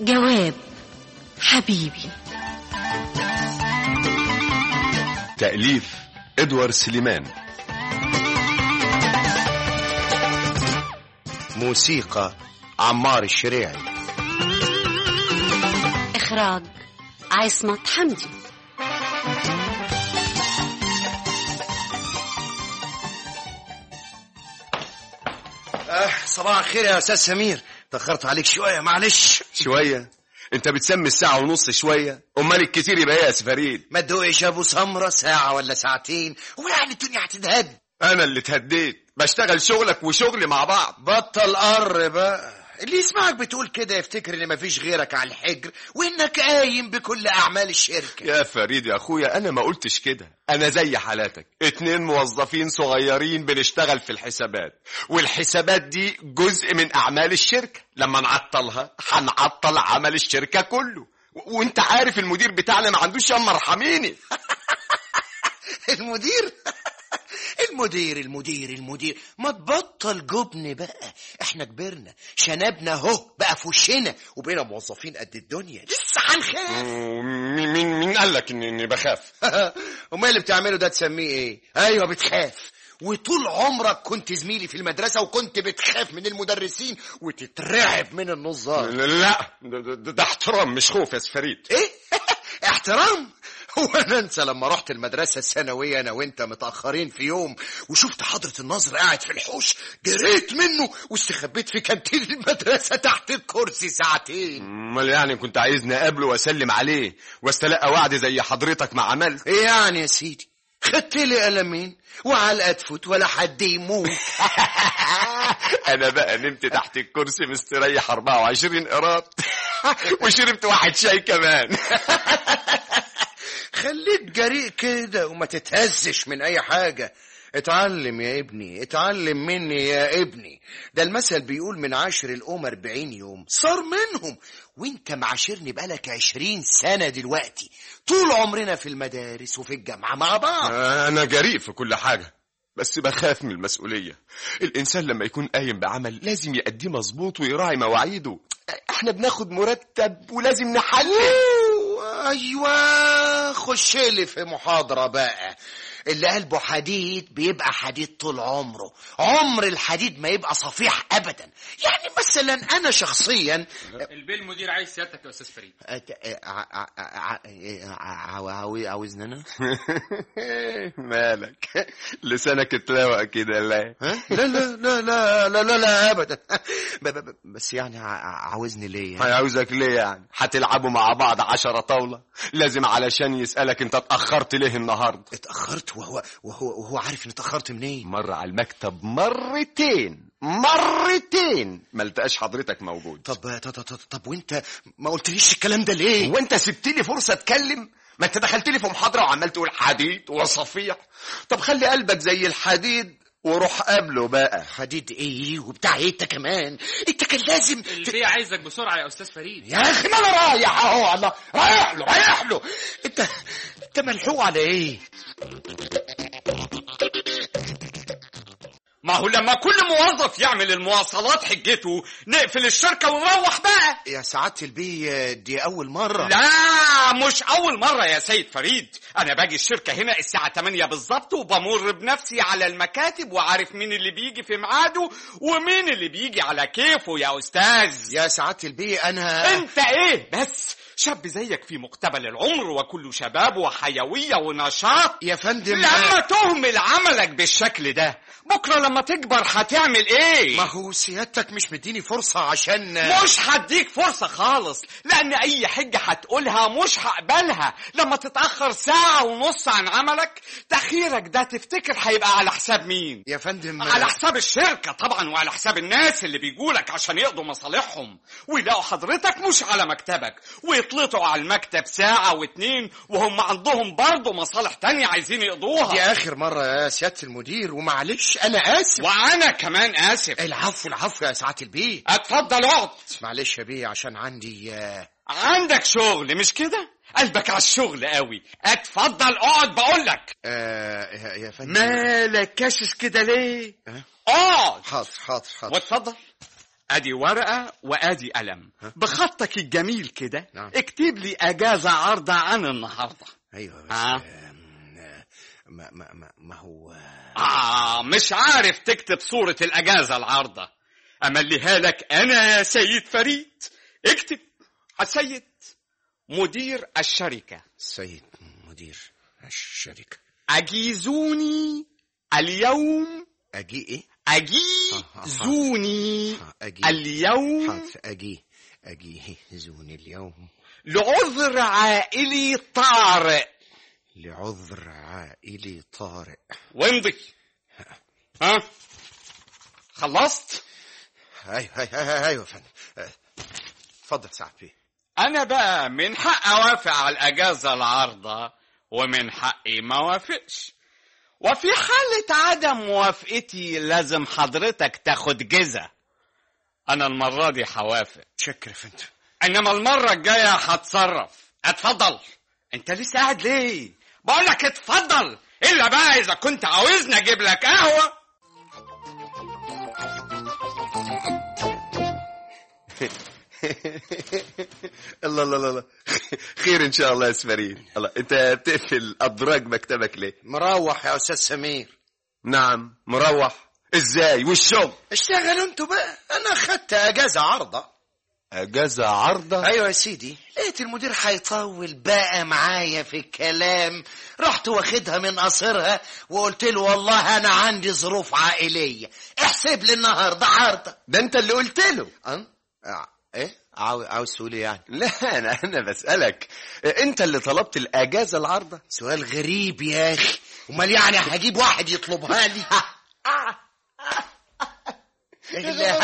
جواب حبيبي تأليف إدوارد سليمان موسيقى عمار الشريعي إخراج عصمت حمدي آه صباح الخير يا أستاذ سمير تأخرت عليك شوية معلش شوية انت بتسمي الساعة ونص شوية امال الكتير يبقى ايه يا سفريد ما تدوقش أبو سمرة ساعة ولا ساعتين هو يعني الدنيا هتتهد انا اللي اتهديت بشتغل شغلك وشغلي مع بعض بطل قر بقى اللي يسمعك بتقول كده يفتكر ان مفيش غيرك على الحجر وانك قايم بكل اعمال الشركه يا فريد يا اخويا انا ما قلتش كده انا زي حالاتك اتنين موظفين صغيرين بنشتغل في الحسابات والحسابات دي جزء من اعمال الشركة لما نعطلها هنعطل عمل الشركة كله و- وانت عارف المدير بتاعنا ما عندوش يا مرحميني المدير المدير المدير المدير ما تبطل جبن بقى احنا كبرنا شنبنا اهو بقى في وشنا وبقينا موظفين قد الدنيا لسه هنخاف مين مين مين قال لك اني إني بخاف امال اللي بتعمله ده تسميه ايه ايوه بتخاف وطول عمرك كنت زميلي في المدرسة وكنت بتخاف من المدرسين وتترعب من النظار لا ده, ده, ده احترام مش خوف يا فريد ايه احترام هو انا انسى لما رحت المدرسه الثانويه انا وانت متاخرين في يوم وشفت حضره الناظر قاعد في الحوش جريت منه واستخبيت في كانتين المدرسه تحت الكرسي ساعتين امال يعني كنت عايزني اقابله واسلم عليه واستلقى وعد زي حضرتك ما عملت ايه يعني يا سيدي خدت لي قلمين وعلقه تفوت ولا حد يموت انا بقى نمت تحت الكرسي مستريح 24 قراط وشربت واحد شاي كمان خليك جريء كده وما تتهزش من اي حاجة اتعلم يا ابني اتعلم مني يا ابني ده المثل بيقول من عاشر الأم أربعين يوم صار منهم وانت معاشرني بقالك عشرين سنة دلوقتي طول عمرنا في المدارس وفي الجامعة مع بعض انا جريء في كل حاجه بس بخاف من المسؤوليه الانسان لما يكون قايم بعمل لازم يأديه مظبوط ويراعي مواعيده احنا بناخد مرتب ولازم نحلل أوه، ايوه خش لي في محاضرة بقى اللي قلبه حديد بيبقى حديد طول عمره عمر الحديد ما يبقى صفيح ابدا يعني مثلا انا شخصيا البيه المدير عايز سيادتك يا استاذ فريد أت- ع- ع- ع- ع- عاوز- عاوزني انا مالك لسانك اتلوق كده لا ها؟ لا لا لا لا لا لا, لا ابدا ب- ب- ب- بس يعني ع- عاوزني ليه يعني؟ هيعوزك ليه يعني هتلعبوا مع بعض عشرة طاولة لازم علشان يسألك انت اتأخرت ليه النهاردة اتاخرت وهو وهو وهو عارف اني اتاخرت منين مر على المكتب مرتين مرتين ما لقاش حضرتك موجود طب طب طب, طب وانت ما قلتليش الكلام ده ليه هو انت سبت لي فرصة اتكلم ما انت دخلت لي في محاضرة وعمال تقول حديد وصفيح طب خلي قلبك زي الحديد وروح قابله بقى حديد ايه وبتاع ايه انت كمان انت كان لازم ت... البيه عايزك بسرعه يا استاذ فريد يا اخي ما انا رايح اهو الله رايح له رايح له انت انت ملحوق على ايه ما هو لما كل موظف يعمل المواصلات حجته نقفل الشركه ونروح بقى يا سعاده البي دي اول مره لا مش اول مره يا سيد فريد انا باجي الشركه هنا الساعه 8 بالظبط وبمر بنفسي على المكاتب وعارف مين اللي بيجي في ميعاده ومين اللي بيجي على كيفه يا استاذ يا سعاده البي انا انت ايه بس شاب زيك في مقتبل العمر وكل شباب وحيوية ونشاط يا فندم لما تهمل عملك بالشكل ده بكرة لما تكبر هتعمل ايه ما هو سيادتك مش مديني فرصه عشان مش هديك فرصة خالص لأن أي حجة هتقولها مش هقبلها لما تتأخر ساعة ونص عن عملك تأخيرك ده تفتكر هيبقى على حساب مين يا فندم على حساب الشركة طبعا وعلى حساب الناس اللي بيجولك عشان يقضوا مصالحهم ويلاقوا حضرتك مش على مكتبك ويطلطوا على المكتب ساعة واتنين وهم عندهم برضه مصالح تانية عايزين يقضوها دي اخر مره يا سياده المدير ومعلش انا اسف وأنا كمان آسف العفو العفو يا سعاده البي اتفضل اقعد معلش يا بيه عشان عندي آه، عندك شغل مش كده قلبك على الشغل قوي اتفضل اقعد بقولك آه يا- يا فندم مالك كاشش كده ليه أه؟ اقعد حاضر حاضر حاضر واتفضل ادي ورقة وادي قلم بخطك الجميل كده نعم. اكتب لي اجازة عارضة عن النهاردة ايوه بس آه. آم، ما ما ما, ما هو آه مش عارف تكتب صورة الأجازة العارضة أمليها لك أنا يا سيد فريد اكتب السيد مدير الشركة السيد مدير الشركة أجيزوني اليوم اجي ايه أجيزوني ها، أجي اليوم حاضر اجي اجي زون اليوم لعذر عائلي طارئ لعذر عائلي طارئ وامضي ها خلصت ايوه ايوه ايوه, أيوة يا فندم آه، اتفضل سعد بيه أنا بقى من حق أوافق على الأجازة العارضة ومن حقي ما وافقش وفي حالة عدم موافقتي لازم حضرتك تاخد جزة أنا المرة دي هوافق شكرا يا فندم إنما المرة الجاية هتصرف اتفضل أنت لسه قاعد ليه؟ بقولك اتفضل إلا بقى إذا كنت عاوزني أجيب لك قهوة الله الله الله الله. خير ان شاء الله يا سفرين الله انت بتقفل ادراج مكتبك ليه مروح يا استاذ سمير نعم مروح ازاي والشغل اشتغلوا انتوا بقى انا اخدت اجازه عارضه اجازه عارضه ايوه يا سيدي لقيت المدير هيطول بقى معايا في الكلام رحت واخدها من قصرها وقلت له والله انا عندي ظروف عائليه احسب لي النهارده عارضه ده انت اللي قلت له أم؟ ع- ايه عاوز عاوز تقول إيه يعني لا انا انا بسالك انت اللي طلبت الاجازه العارضه سؤال غريب يا اخي امال يعني هجيب واحد يطلبها لي إيه اللي-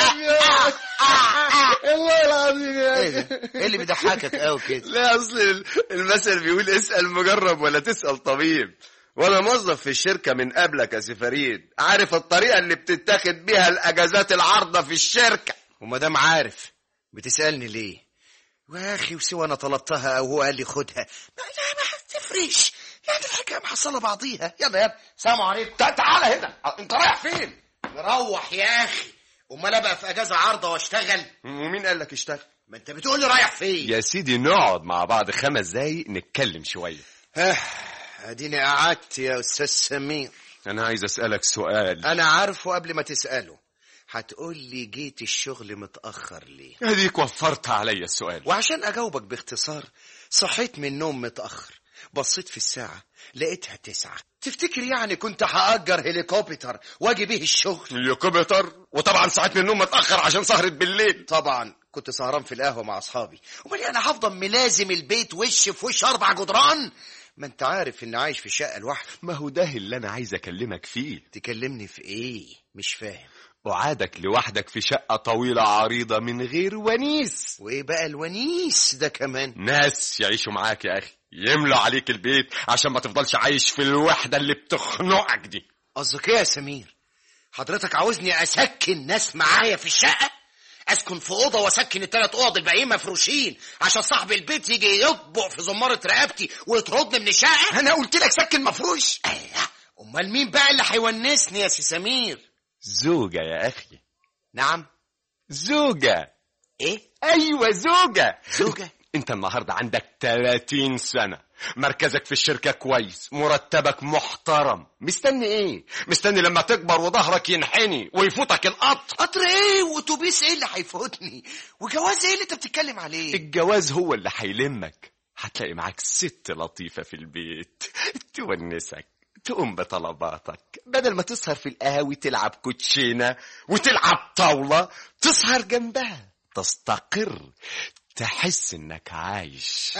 والله العظيم يا ايه ده؟ ايه اللي بيضحكك قوي كده لا اصل المثل بيقول اسال مجرب ولا تسال طبيب وانا موظف في الشركه من قبلك يا سفريد عارف الطريقه اللي بتتاخد بيها الاجازات العارضه في الشركه وما دام عارف بتسالني ليه يا اخي وسوى انا طلبتها او هو قال لي خدها ما لا ما تفرقش يعني الحكايه محصله بعضيها يلا يلا سلام عليكم تعالى هنا انت رايح فين نروح يا اخي امال ابقى في اجازه عارضه واشتغل ومين قال لك اشتغل ما انت بتقول لي رايح فين يا سيدي نقعد مع بعض خمس دقايق نتكلم شويه اه اديني قعدت يا استاذ سمير انا عايز اسالك سؤال انا عارفه قبل ما تساله هتقول لي جيت الشغل متاخر ليه هديك وفرت عليا السؤال وعشان اجاوبك باختصار صحيت من النوم متاخر بصيت في الساعه لقيتها تسعة تفتكر يعني كنت هأجر هليكوبتر واجي بيه الشغل الكمبيوتر وطبعا صحيت من النوم متاخر عشان سهره بالليل طبعا كنت سهران في القهوه مع اصحابي امال انا هفضل ملازم البيت وش في وش اربع جدران ما انت عارف اني عايش في شقه لوحدي ما هو ده اللي انا عايز اكلمك فيه تكلمني في ايه مش فاهم قعادك لوحدك في شقة طويلة عريضة من غير ونيس وايه بقى الونيس ده كمان ناس يعيشوا معاك يا أخي يملوا عليك البيت عشان ما تفضلش عايش في الوحدة اللي بتخنقك دي قصدك ايه يا سمير حضرتك عاوزني اسكن ناس معايا في الشقه اسكن في اوضه واسكن الثلاث اوض الباقيين مفروشين عشان صاحب البيت يجي يطبق في زماره رقبتي ويطردني من الشقه أنا قلت لك سكن مفروش الله امال مين بقى اللي هيونسني يا سي سمير زوجة يا أخي نعم زوجة ايه أيوة زوجة زوجة؟ أنت النهاردة عندك 30 سنة مركزك في الشركة كويس مرتبك محترم مستني ايه مستني لما تكبر وظهرك ينحني ويفوتك القطر قطر ايه واتوبيس ايه اللي هيفوتني وجواز ايه اللي انت بتتكلم عليه الجواز هو اللي هيلمك هتلاقي معاك ست لطيفة في البيت تونسك تقوم بطلباتك بدل ما تسهر في القهاوي تلعب كوتشينة وتلعب طاولة تسهر جنبها تستقر تحس انك عايش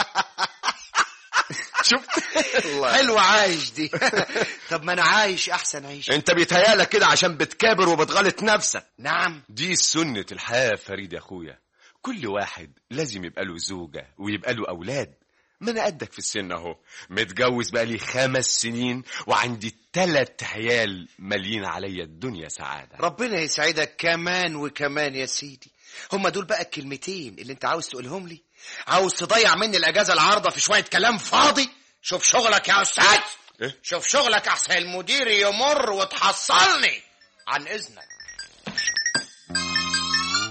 شفت حلو عايش دي طب ما انا عايش احسن عيش انت بيتهيالك كده عشان بتكابر وبتغلط نفسك نعم دي سنة الحياة يا فريد يا اخويا كل واحد لازم يبقى له زوجة ويبقى له أولاد ما أنا قدك في السن أهو متجوز بقالي خمس سنين وعندي تلات عيال مالين عليا الدنيا سعادة ربنا يسعدك كمان وكمان يا سيدي هما دول بقى الكلمتين اللي انت عاوز تقولهم لي عاوز تضيع مني الاجازه العارضه في شويه كلام فاضي شوف شغلك يا استاذ إيه؟ شوف شغلك احسن المدير يمر وتحصلني عن اذنك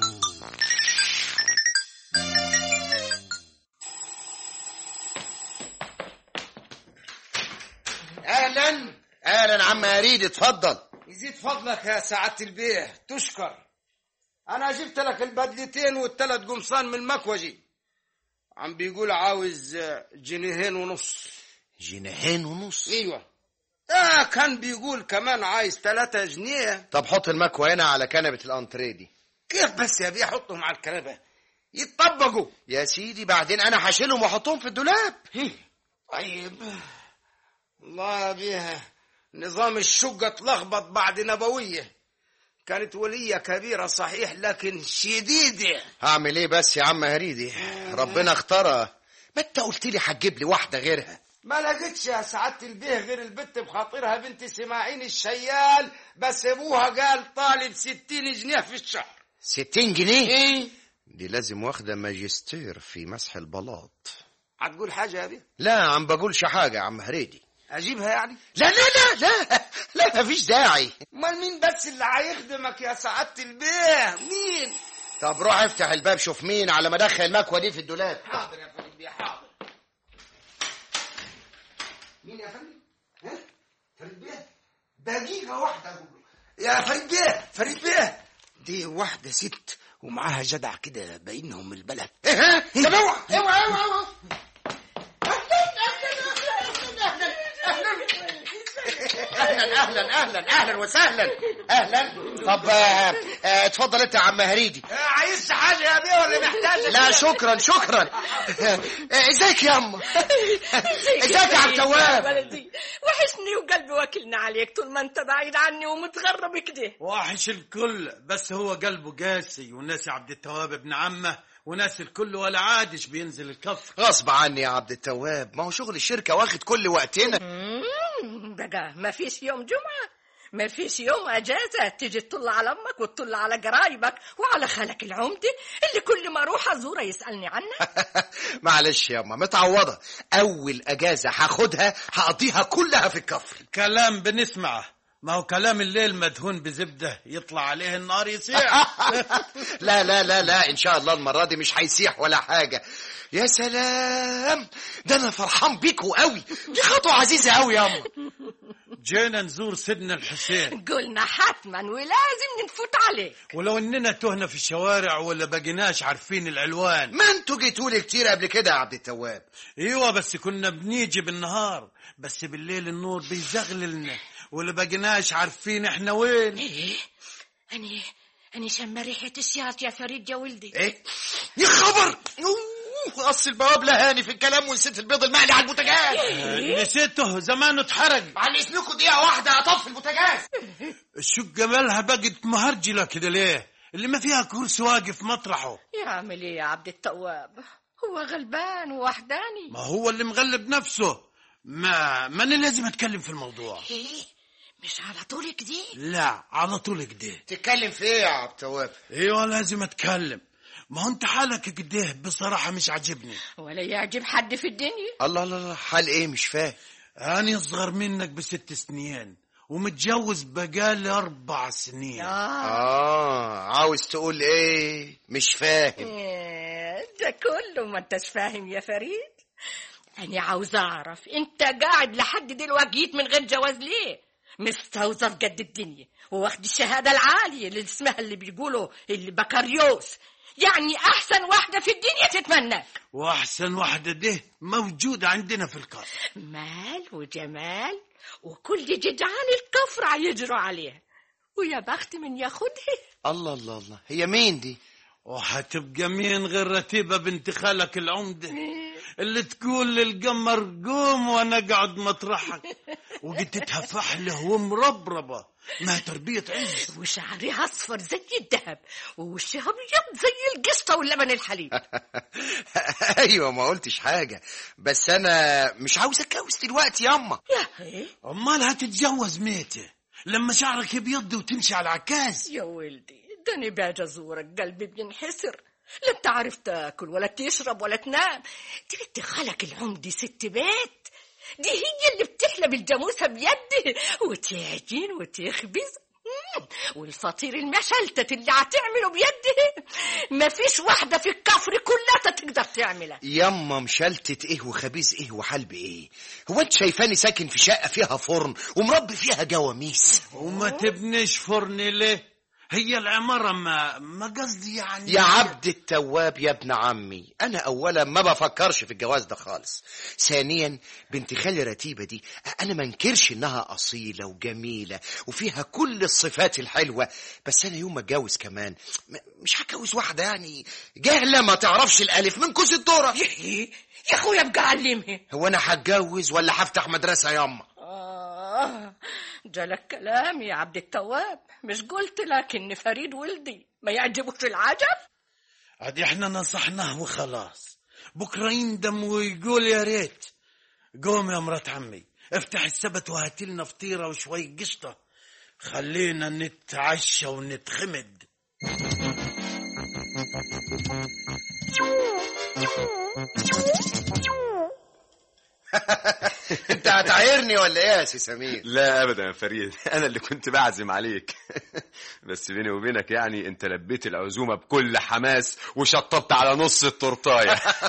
اهلا عم اريد اتفضل يزيد فضلك يا سعادة البيه تشكر أنا جبت لك البدلتين والثلاث قمصان من المكوجي عم بيقول عاوز آه، جنيهين ونص جنيهين ونص ايوه آه كان بيقول كمان عايز ثلاثة جنيه طب حط المكوى هنا على كنبة الانتريه دي كيف بس يا بيه حطهم على الكنبة يتطبقوا يا سيدي بعدين انا هشيلهم واحطهم في الدولاب طيب الله يا بيه نظام الشقة اتلخبط بعد نبوية كانت ولية كبيرة صحيح لكن شديدة هعمل ايه بس يا عم هريدي ربنا اختارها ما انت قلت لي هتجيب لي واحده غيرها ما لقيتش يا سعادة البيه غير البت بخاطرها بنت سماعين الشيال بس ابوها قال طالب ستين جنيه في الشهر ستين جنيه ايه دي لازم واخده ماجستير في مسح البلاط هتقول حاجة يا بيه لا عم بقولش حاجه يا عم هريدي اجيبها يعني لا لا لا لا لا مفيش داعي امال مين بس اللي هيخدمك يا سعادة البيه مين طب روح افتح الباب شوف مين على ما ادخل المكوى دي في الدولاب حاضر يا فريد بيه حاضر مين يا فندم ها فريد بيه دقيقة واحدة أقول له. يا فريد بيه فريد بيه دي واحدة ست ومعاها جدع كده باينهم البلد ايه ها طب اوعى اوعى اوعى اوعى اهلا اهلا اهلا اهلا وسهلا اهلا طب آه، آه، اتفضل انت يا عم هريدي عايز حاجة يا بيه ولا محتاج لا شكرا شكرا آه، ازيك يا اما ازيك يا عبد التواب ولدي وحشني وقلبي واكلنا عليك طول ما انت بعيد عني ومتغرب كده واحش الكل بس هو قلبه قاسي وناسي عبد التواب ابن عمه وناسي الكل ولا عادش بينزل الكف غصب عني يا عبد التواب ما هو شغل الشركة واخد كل وقتنا مم، بقى ما فيش يوم جمعة ما فيش يوم اجازة تيجي تطل على امك وتطل على قرايبك وعلى خالك العمدة اللي كل ما اروح ازوره يسألني عنك معلش يا اما متعوضة اول اجازة هاخدها هقضيها كلها في الكفر كلام بنسمعه ما هو كلام الليل مدهون بزبدة يطلع عليه النار يسيح لا لا لا لا ان شاء الله المرة دي مش هيسيح ولا حاجة يا سلام ده انا فرحان بيكوا قوي دي خطوة عزيزة قوي يا اما جينا نزور سيدنا الحسين قلنا حتما ولازم نفوت عليك ولو اننا تهنا في الشوارع ولا بقيناش عارفين العلوان ما انتوا جيتولي كتير قبل كده يا عبد التواب ايوه بس كنا بنيجي بالنهار بس بالليل النور بيزغللنا ولا بقيناش عارفين احنا وين ايه اني اني شم ريحة الشياط يا فريد يا ولدي ايه يا خبر أوه، قص البواب لهاني في الكلام ونسيت البيض المقلي على البوتاجاز نسيته زمانه اتحرق عن اذنكم دقيقة واحدة اطفي البوتاجاز الشقة مالها بقت مهرجلة كده ليه اللي ما فيها كرسي واقف مطرحه يعمل ايه يا عبد التواب هو غلبان ووحداني ما هو اللي مغلب نفسه ما ماني لازم اتكلم في الموضوع ايه مش على طول كده لا على طول كده تتكلم في ايه يا عبد التواب ايوه لازم اتكلم ما هو انت حالك كده بصراحة مش عاجبني ولا يعجب حد في الدنيا الله الله الله حال ايه مش فاهم أنا أصغر منك بست سنين ومتجوز بقالي أربع سنين آه. اه عاوز تقول ايه مش فاهم إيه، ده كله ما انتش فاهم يا فريد أنا عاوز أعرف أنت قاعد لحد دلوقتي من غير جواز ليه؟ مستوظف قد الدنيا وواخد الشهادة العالية اللي اسمها اللي بيقولوا اللي بكالوريوس يعني أحسن واحدة في الدنيا تتمناك وأحسن واحدة ده موجودة عندنا في القصر مال وجمال وكل جدعان الكفر هيجروا عليها ويا بخت من ياخدها الله الله الله هي مين دي وهتبقى مين غير رتيبة بنت خالك العمدة اللي تقول للقمر قوم وانا اقعد مطرحك وجدتها فحلة ومربربة ما تربية عز وشعرها اصفر زي الذهب ووشها ابيض زي القشطه واللبن الحليب ايوه ما قلتش حاجة بس انا مش عاوز اتجوز دلوقتي ياما يا ايه امال هتتجوز ميتة لما شعرك يبيض وتمشي على العكاز يا ولدي ده انا باجي ازورك قلبي بينحسر لا انت عارف تاكل ولا تشرب ولا تنام دي بنت خالك العمدي ست بيت دي هي اللي بتحلب الجاموسه بيدي وتعجن وتخبز والفطير المشلتت اللي هتعمله بيده مفيش واحدة في الكفر كلها تقدر تعملها يما مشلتت ايه وخبيز ايه وحلب ايه هو انت شايفاني ساكن في شقة فيها فرن ومربي فيها جواميس وما تبنيش فرن ليه هي العمارة ما ما قصدي يعني يا عبد التواب يا ابن عمي انا اولا ما بفكرش في الجواز ده خالص ثانيا بنت خالي رتيبة دي انا ما انكرش انها اصيلة وجميلة وفيها كل الصفات الحلوة بس انا يوم ما اتجوز كمان م- مش هتجوز واحدة يعني جهلة ما تعرفش الالف من كوز الذرة يا اخويا ابقى علمها هو انا هتجوز ولا هفتح مدرسة ياما آه جالك كلام يا عبد التواب مش قلت لك ان فريد ولدي ما يعجبوش العجب عادي احنا نصحناه وخلاص بكره يندم ويقول يا ريت قوم يا مرات عمي افتح السبت وهاتي لنا فطيره وشوي قشطه خلينا نتعشى ونتخمد انت هتعايرني ولا ايه يا سي سمير لا ابدا يا فريد انا اللي كنت بعزم عليك بس بيني وبينك يعني انت لبيت العزومه بكل حماس وشطبت على نص التورتايه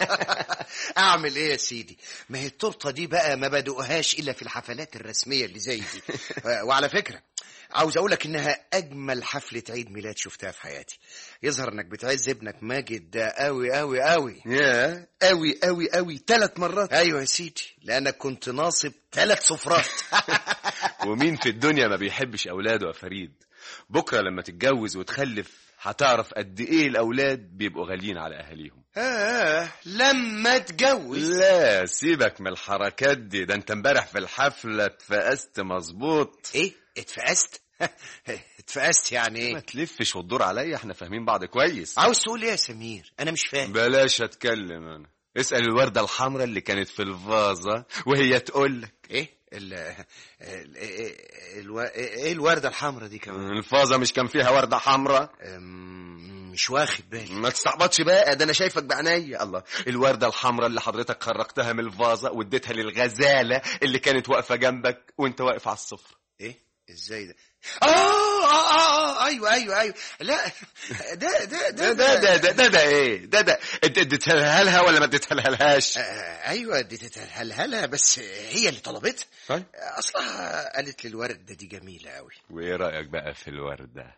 اعمل ايه يا سيدي ما هي التورته دي بقى ما بدوقهاش الا في الحفلات الرسميه اللي زي دي و- وعلى فكره عاوز اقولك انها اجمل حفله عيد ميلاد شفتها في حياتي يظهر انك بتعز ابنك ماجد ده قوي قوي قوي يا قوي قوي قوي ثلاث مرات ايوه يا سيدي لانك كنت ناصب ثلاث سفرات ومين في الدنيا ما بيحبش اولاده يا فريد بكره لما تتجوز وتخلف هتعرف قد ايه الاولاد بيبقوا غاليين على اهاليهم اه لما اتجوز لا سيبك من الحركات دي ده انت امبارح في الحفله اتفقست مظبوط ايه اتفقست اتفقست يعني ما ايه تلفش وتدور عليا احنا فاهمين بعض كويس عاوز تقول ايه يا سمير انا مش فاهم بلاش اتكلم انا اسال الورده الحمراء اللي كانت في الفازه وهي تقول لك ايه ال ال- الو- ايه الورده الحمراء دي كمان الفازه مش كان فيها ورده حمراء أم، مش واخد بالي ما تستعبطش بقى ده انا شايفك بعينيا الله الورده الحمراء اللي حضرتك خرجتها من الفازه واديتها للغزاله اللي كانت واقفه جنبك وانت واقف على السفره ايه ازاي ده آه, اه اه اه ايوه ايوه ايوه لا ده ده ده ده ده ده, ده, ده ايه ده ده انت اديتها لها ولا ما اديتها لهاش آه ايوه اديتها لها بس هي اللي طلبتها طيب. اصلها قالت لي الورده دي جميله قوي وايه رايك بقى في الورده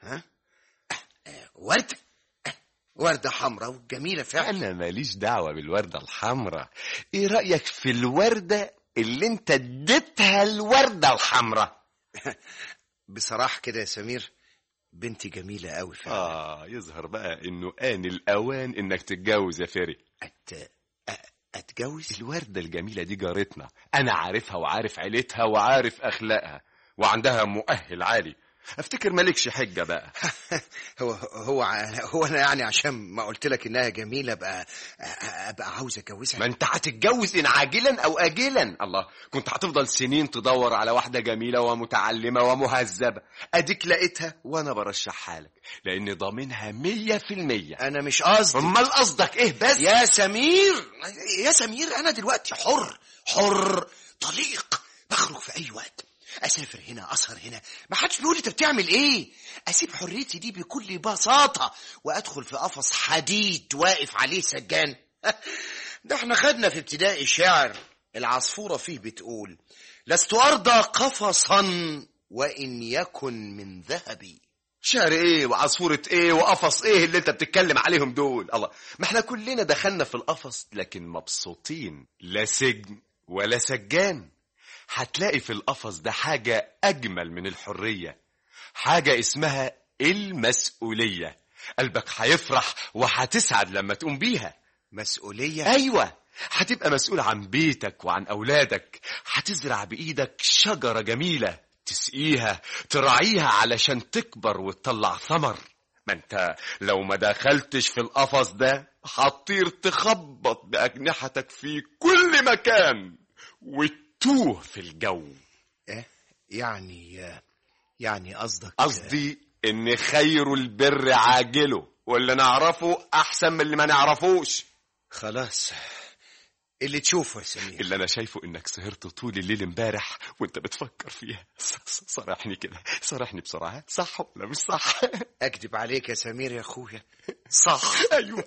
ورده ورده حمراء وجميله فعلا انا ماليش دعوه بالورده الحمراء ايه رايك في الورده اللي انت اديتها الورده الحمراء بصراحه كده يا سمير بنتي جميله قوي فعلا اه يظهر بقى انه ان الاوان انك تتجوز يا فيري أت... أ- اتجوز الوردة الجميلة دي جارتنا أنا عارفها وعارف عيلتها وعارف أخلاقها وعندها مؤهل عالي أفتكر مالكش حجة بقى هو هو هو انا يعني عشان ما قلت لك انها جميله ابقى ابقى عاوز اتجوزها ما أنت هتتجوز إن عاجلا أو آجلا الله كنت هتفضل سنين تدور على واحدة جميلة ومتعلمة ومهذبة أديك لقيتها وأنا برشحها لك لأني ضامنها مية في المية انا مش قصدي أمال قصدك إيه بس يا سمير يا سمير انا دلوقتي حر حر طليق بخرج في اي وقت اسافر هنا اسهر هنا ما حدش بيقول لي انت بتعمل ايه اسيب حريتي دي بكل بساطه وادخل في قفص حديد واقف عليه سجان ده احنا خدنا في ابتدائي شعر العصفوره فيه بتقول لست ارضى قفصا وان يكن من ذهبي شعر ايه وعصفورة ايه وقفص ايه اللي انت بتتكلم عليهم دول الله ما احنا كلنا دخلنا في القفص لكن مبسوطين لا سجن ولا سجان هتلاقي في القفص ده حاجة أجمل من الحرية حاجة اسمها المسؤولية قلبك هيفرح وهتسعد لما تقوم بيها مسؤوليه أيوة هتبقى مسؤول عن بيتك وعن أولادك هتزرع بإيدك شجرة جميلة تسقيها تراعيها علشان تكبر وتطلع ثمر ما انت لو ما دخلتش في القفص ده هتطير تخبط بأجنحتك في كل مكان وتتوه في الجو إيه؟ يعني يعني قصدك قصدي ان خير البر عاجله واللي نعرفه احسن من اللي ما نعرفوش خلاص اللي تشوفه يا سمير اللي انا شايفه انك سهرت طول الليل امبارح وانت بتفكر فيها ص- ص- صارحني كده صارحني بسرعه صح ولا مش صح اكذب عليك يا سمير يا اخويا صح ايوه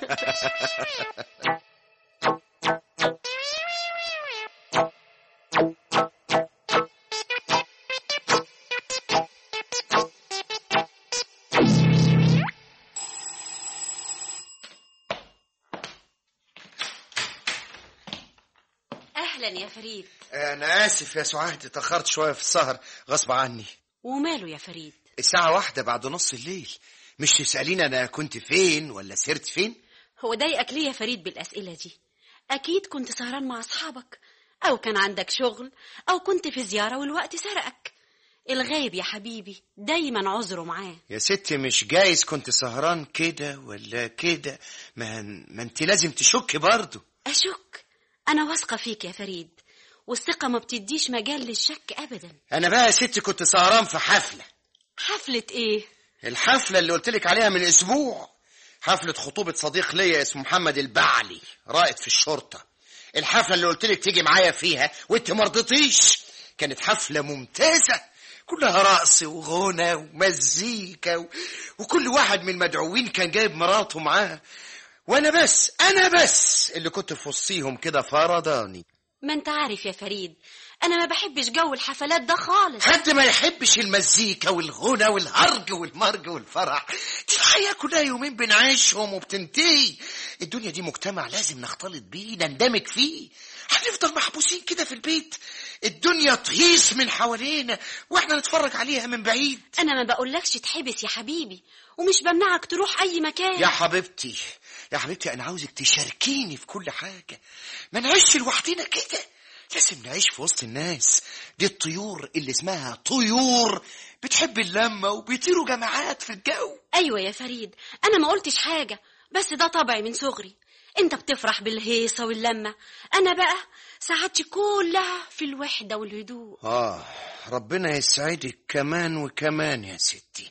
أهلا يا فريد انا اسف يا سعاد اتاخرت شويه في السهر غصب عني وماله يا فريد الساعه واحدة بعد نص الليل مش تساليني انا كنت فين ولا سهرت فين هو ضايقك ليه يا فريد بالأسئلة دي أكيد كنت سهران مع أصحابك أو كان عندك شغل أو كنت في زيارة والوقت سرقك الغايب يا حبيبي دايما عذره معاه يا ستي مش جايز كنت سهران كده ولا كده ما, ما انت لازم تشك برضه أشك أنا واثقة فيك يا فريد والثقة ما بتديش مجال للشك أبدا انا بقى يا ستي كنت سهران في حفله حفلة إيه؟ الحفله اللي قلت لك عليها من اسبوع حفله خطوبه صديق ليا اسمه محمد البعلي رائد في الشرطه الحفله اللي قلت لك تيجي معايا فيها وانت ما رضيتيش كانت حفله ممتازه كلها رقص وغنى ومزيكا و... وكل واحد من المدعوين كان جايب مراته معاه وانا بس انا بس اللي كنت في وسطيهم كده فرداني ما أنت عارف يا فريد أنا ما بحبش جو الحفلات ده خالص حد ما يحبش المزيكا والغنى والهرج والمرج والفرح دي الحياة كلها يومين بنعيشهم وبتنتهي الدنيا دي مجتمع لازم نختلط بيه نندمج فيه هنفضل محبوسين كده في البيت الدنيا تهيص من حوالينا واحنا نتفرج عليها من بعيد أنا ما بقولكش تحبس يا حبيبي ومش بمنعك تروح أي مكان يا حبيبتي يا حبيبتي انا عاوزك تشاركيني في كل حاجة ما نعيش لوحدنا كده لازم نعيش في وسط الناس دي الطيور اللي اسمها طيور بتحب اللمة وبيطيروا جماعات في الجو أيوة يا فريد أنا ما قلتش حاجة بس ده طبعي من صغري أنت بتفرح بالهيصة واللمة أنا بقى سعادتي كلها في الوحدة والهدوء آه ربنا يسعدك كمان وكمان يا ستي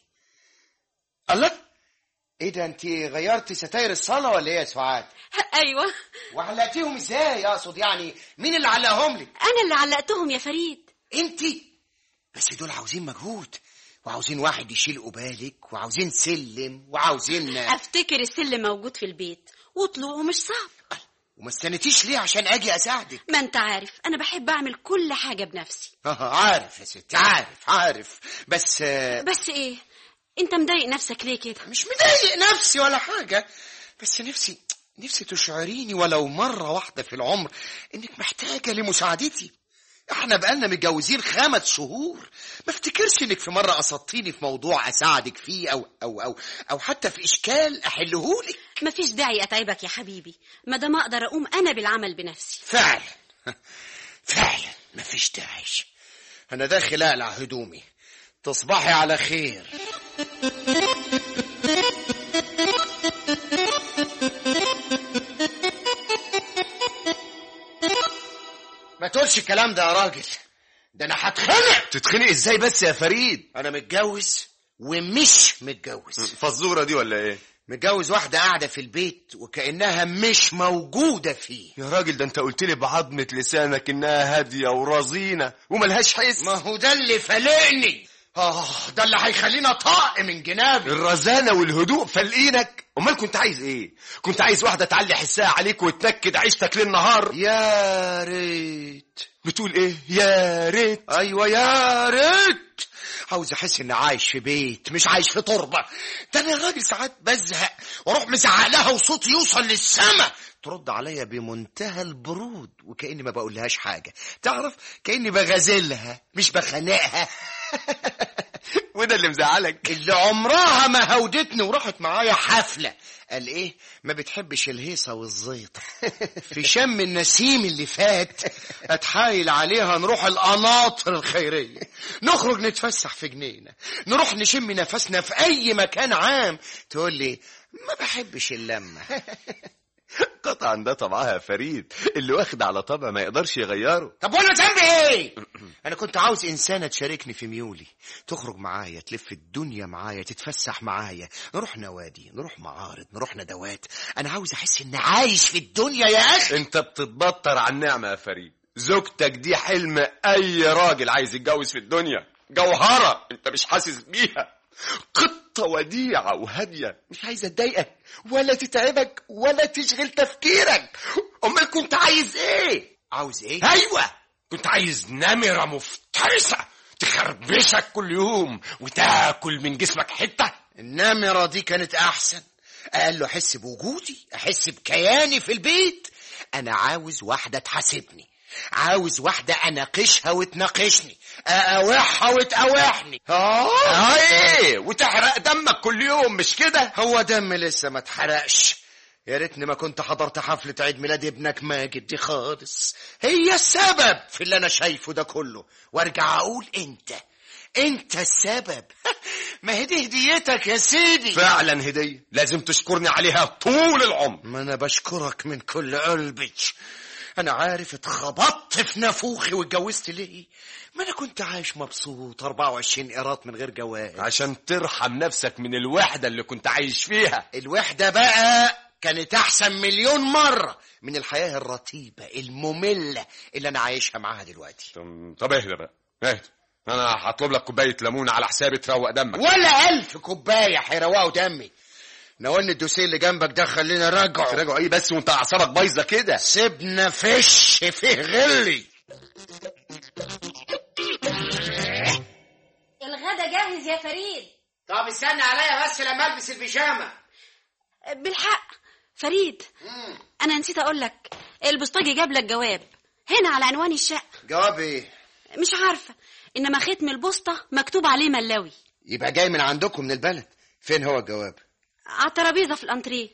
الله ايه ده انت غيرتي ستاير الصلاة ولا ايه يا سعاد أيوة وعلقتيهم ازاي اقصد يعني مين اللي علقهم لك أنا اللي علقتهم يا فريد انت بس دول عاوزين مجهود وعاوزين واحد يشيل قبالك وعاوزين سلم وعاوزين أفتكر السلم موجود في البيت وطلوعه مش صعب وما استنيتيش ليه عشان اجي اساعدك ما أنت عارف أنا بحب أعمل كل حاجة بنفسي آه، عارف يا ستي عارف عارف بس آه، بس إيه أنت مضايق نفسك ليه كده مش مضايق نفسي ولا حاجة بس نفسي نفسي تشعريني ولو مرة واحدة في العمر انك محتاجة لمساعدتي احنا بقالنا متجوزين خمس شهور ما افتكرش انك في مرة قصدتيني في موضوع اساعدك فيه او او او او حتى في اشكال احلهولك مفيش داعي أتعبك يا حبيبي ما دام أقدر أقوم أنا بالعمل بنفسي فعلا فعلا مفيش داعي انا داخل اقلع هدومي تصبحي على خير ما تقولش الكلام ده يا راجل ده انا هتخنق تتخنق ازاي بس يا فريد انا متجوز ومش متجوز فزوره دي ولا ايه متجوز واحدة قاعدة في البيت وكأنها مش موجودة فيه يا راجل ده انت قلت لي بعظمه لسانك انها هاديه ورزينه وملهاش حس ما هو ده اللي فلقني اه ده اللي هيخلينا طاق من جنابي الرزانه والهدوء فالقينك امال كنت عايز ايه كنت عايز واحده تعلي حسها عليك وتنكد عيشتك ليل نهار يا ريت بتقول ايه يا ريت ايوه يا ريت عاوز احس اني عايش في بيت مش عايش في تربه ده انا راجل ساعات بزهق واروح مزعق لها وصوتي يوصل للسما ترد عليا بمنتهى البرود وكاني ما بقولهاش حاجه تعرف كاني بغازلها مش بخانقها وده اللي مزعلك اللي عمرها ما هودتني وراحت معايا حفلة قال ايه ما بتحبش الهيصة والزيط في شم النسيم اللي فات اتحايل عليها نروح القناطر الخيرية نخرج نتفسح في جنينة نروح نشم نفسنا في اي مكان عام تقول لي ما بحبش اللمة قطعا ده طبعها يا فريد اللي واخد على طبع ما يقدرش يغيره طب وانا ذنبي ايه انا كنت عاوز انسانه تشاركني في ميولي تخرج معايا تلف الدنيا معايا تتفسح معايا نروح نوادي نروح معارض نروح ندوات انا عاوز احس اني عايش في الدنيا يا اخي انت بتتبطر على النعمة يا فريد زوجتك دي حلم اي راجل عايز يتجوز في الدنيا جوهرة انت مش حاسس بيها قطة وديعة وهادية مش عايزة تضايقك ولا تتعبك ولا تشغل تفكيرك امال كنت عايز ايه عاوز ايه ايوه كنت عايز نمرة مفترسة تخربشك كل يوم وتاكل من جسمك حتة النمرة دي كانت أحسن قال له أحس بوجودي أحس بكياني في البيت أنا عاوز واحدة تحاسبني عاوز واحدة أناقشها وتناقشني أقاوحها وتقاوحني آه ايه وتحرق دمك كل يوم مش كده هو دم لسه ما اتحرقش يا ريتني ما كنت حضرت حفلة عيد ميلاد ابنك ماجد دي خالص هي السبب في اللي أنا شايفه ده كله وارجع أقول أنت أنت السبب ما هي دي هديتك يا سيدي فعلا هدية لازم تشكرني عليها طول العمر ما أنا بشكرك من كل قلبي أنا عارف اتخبطت في نافوخي واتجوزت ليه ما أنا كنت عايش مبسوط 24 قيراط من غير جواز عشان ترحم نفسك من الوحدة اللي كنت عايش فيها الوحدة بقى كانت أحسن مليون مرة من الحياة الرتيبة المملة اللي أنا عايشها معاها دلوقتي طب- طب اهدى بقى اهدى انا هطلب لك كوبايه ليمون على حسابي تروق دمك ولا ألف كوباية هيروقوا دمي ناولني الدوسيه اللي جنبك ده خلينا راجعه راجعوا ايه بس وانت اعصابك بايظه كده سيبنا فش فيه غلي الغدا جاهز يا فريد طب استنى عليا بس لما البس البيجامه بالحق فريد انا نسيت اقول لك البسطجي جاب لك جواب هنا على عنوان الشقه جواب ايه مش عارفه انما ختم البوسطه مكتوب عليه ملاوي يبقى جاي من عندكم من البلد فين هو الجواب على الترابيزه في الانتريه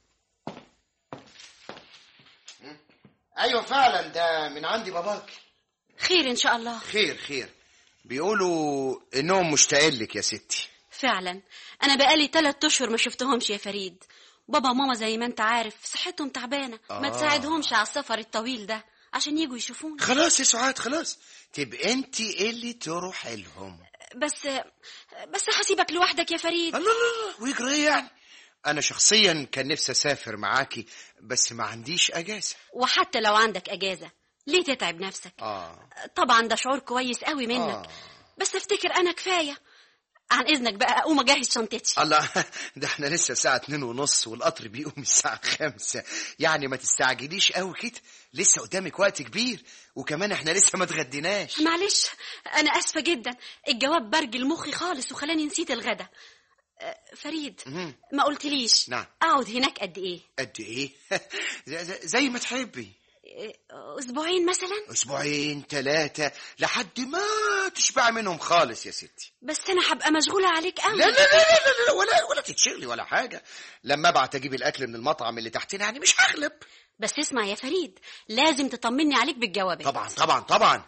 ايوه فعلا ده من عندي باباك خير ان شاء الله خير خير بيقولوا انهم مشتاقين لك يا ستي فعلا انا بقالي تلات اشهر ما شفتهمش يا فريد بابا وماما زي ما انت عارف صحتهم تعبانه ما آه. تساعدهمش على السفر الطويل ده عشان يجوا يشوفونا خلاص يا سعاد خلاص تبقى انت اللي تروح لهم بس بس هسيبك لوحدك يا فريد الله الله الله ويجري ايه يعني انا شخصيا كان نفسي اسافر معاكي بس ما عنديش اجازه وحتى لو عندك اجازه ليه تتعب نفسك اه طبعا ده شعور كويس قوي منك آه. بس افتكر انا كفايه عن اذنك بقى اقوم اجهز شنطتي الله ده احنا لسه الساعة اتنين ونص والقطر بيقوم الساعة خمسة يعني ما تستعجليش قوي كده لسه قدامك وقت كبير وكمان احنا لسه ما اتغديناش معلش انا اسفه جدا الجواب برجل مخي خالص وخلاني نسيت الغدا أه، فريد مهم. ما قلتليش نعم. اقعد هناك قد ايه قد ايه زي- زي- زي ما تحبي أه، اسبوعين مثلا اسبوعين ثلاثة لحد ما تشبع منهم خالص يا ستي بس انا هبقى مشغوله عليك قوي لا لا لا لا لا, لا ولا ولا تتشغلي ولا حاجة لما ابعت اجيب الاكل من المطعم اللي تحتنا يعني مش هغلب بس اسمع يا فريد لازم تطمني عليك بالجوابات طبعا طبعا طبعا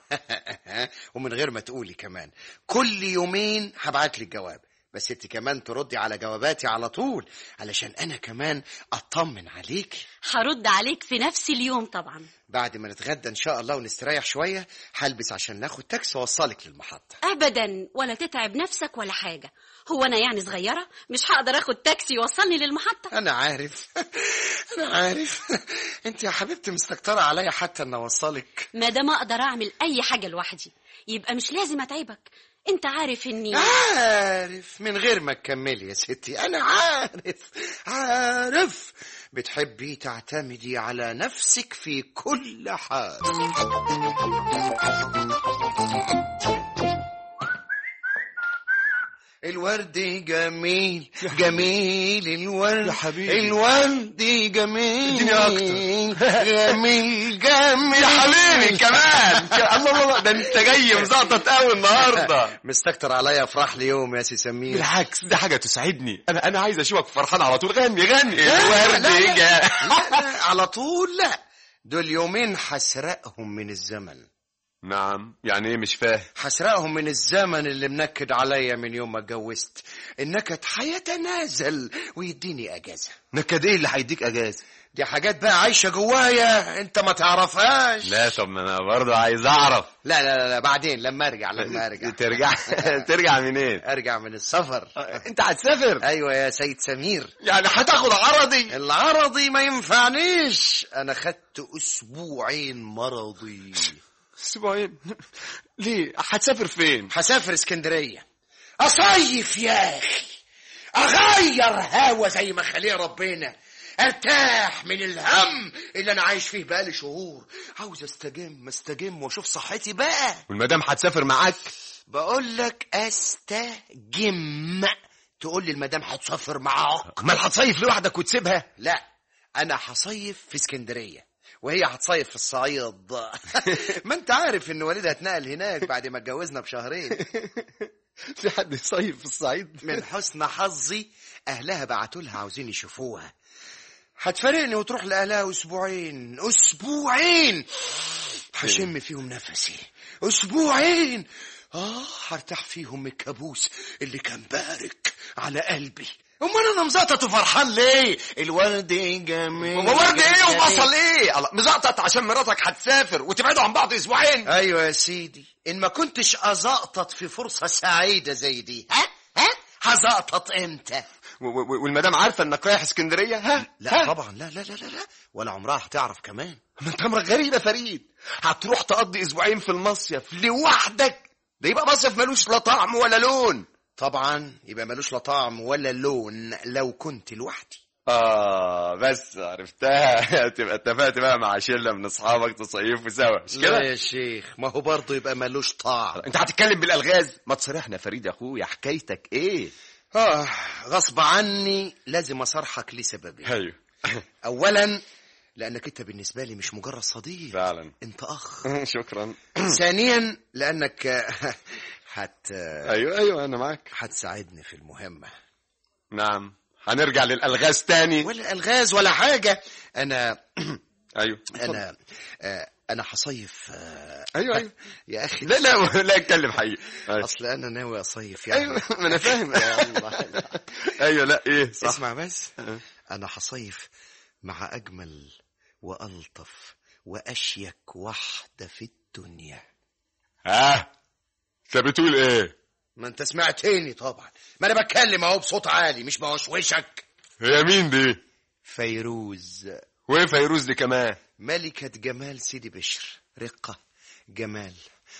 ومن غير ما تقولي كمان كل يومين هبعت لك جواب بس انت كمان تردي على جواباتي على طول علشان انا كمان اطمن عليك هرد عليك في نفس اليوم طبعا بعد ما نتغدى ان شاء الله ونستريح شويه هلبس عشان ناخد تاكسي اوصلك للمحطه ابدا ولا تتعب نفسك ولا حاجه هو انا يعني صغيره مش هقدر اخد تاكسي يوصلني للمحطه انا عارف انا عارف انت يا حبيبتي مستكتره عليا حتى ان اوصلك ما دام اقدر اعمل اي حاجه لوحدي يبقى مش لازم اتعبك انت عارف اني عارف من غير ما تكملي يا ستي انا عارف عارف بتحبي تعتمدي على نفسك في كل حال الورد جميل جميل الورد يا حبيبي. الورد جميل اديني أكتر. جميل جميل يا حبيبي كمان الله الله الله ده انت جاي مزقطط قوي النهارده مستكتر عليا افراح ليوم يا سي سمير بالعكس دي حاجه تسعدني انا انا عايز اشوفك فرحان على طول غني غني لا، الورد لا، لا. جا لا لا على طول لا دول يومين هسرقهم من الزمن نعم يعني ايه مش فاهم هسرقهم من الزمن اللي منكد عليا من يوم ما اتجوزت النكد هيتنازل ويديني اجازه نكد ايه اللي هيديك اجازه دي حاجات بقى عايشه جوايا انت ما تعرفهاش لا طب ما انا برضه عايز اعرف لا لا لا, لا بعدين لما ارجع لما ارجع ترجع ترجع منين ارجع من السفر انت هتسافر ايوه يا سيد سمير يعني هتاخد عرضي العرضي ما ينفعنيش انا خدت اسبوعين مرضي اسبوعين ليه هتسافر فين هسافر اسكندريه اصيف يا اخي اغير هوا زي ما خليه ربنا ارتاح من الهم اللي انا عايش فيه بقالي شهور عاوز استجم استجم واشوف صحتي بقى والمدام هتسافر معاك بقول لك استجم تقول لي المدام هتسافر معاك امال هتصيف لوحدك وتسيبها لا انا هصيف في اسكندريه وهي هتصيف في الصعيد ما انت عارف ان والدها اتنقل هناك بعد ما اتجوزنا بشهرين في حد يصيف في الصعيد من حسن حظي اهلها بعتوا لها عاوزين يشوفوها هتفارقني وتروح لاهلها اسبوعين اسبوعين هشم فيهم نفسي اسبوعين اه هرتاح فيهم من الكابوس اللي كان بارك على قلبي امال انا مزقطط وفرحان ليه الورد جميل وورد ايه جميل. وبصل ايه الله مزقطط عشان مراتك هتسافر وتبعدوا عن بعض اسبوعين ايوه يا سيدي ان ما كنتش ازقطط في فرصه سعيده زي دي ها ها هزقطط امتى و- و- والمدام عارفه انك رايح اسكندريه ها لا ها؟ طبعا لا لا لا لا لا ولا عمرها هتعرف كمان ما انت امرك غريب يا فريد هتروح تقضي اسبوعين في المصيف لوحدك ده يبقى مصيف ملوش لا طعم ولا لون طبعا يبقى ملوش لا طعم ولا لون لو كنت لوحدي اه بس عرفتها تبقى اتفقت بقى مع شله من اصحابك تصيفوا سوا مش لا كده يا شيخ ما هو برضه يبقى ملوش طعم انت هتتكلم بالالغاز ما تصرحنا يا فريد يا اخويا حكايتك ايه اه غصب عني لازم اصارحك لسببين ايوه اولا لانك انت بالنسبه لي مش مجرد صديق فعلا انت اخ شكرا ثانيا لانك هت ايوه ايوه انا معاك هتساعدني في المهمه نعم هنرجع للالغاز تاني ولا الغاز ولا حاجه انا ايوه انا آه، انا هصيف آه، ايوه ايوه يا اخي لا لا لا اتكلم حقيقي أيوة. اصل انا ناوي اصيف يعني ايوه ما انا فاهم يا الله. ايوه لا ايه صح اسمع بس أه. انا هصيف مع اجمل والطف واشيك واحده في الدنيا ها انت بتقول ايه ما انت سمعتني طبعا ما انا بتكلم اهو بصوت عالي مش بوشوشك هي مين دي فيروز وايه فيروز دي كمان ملكة جمال سيدي بشر رقة جمال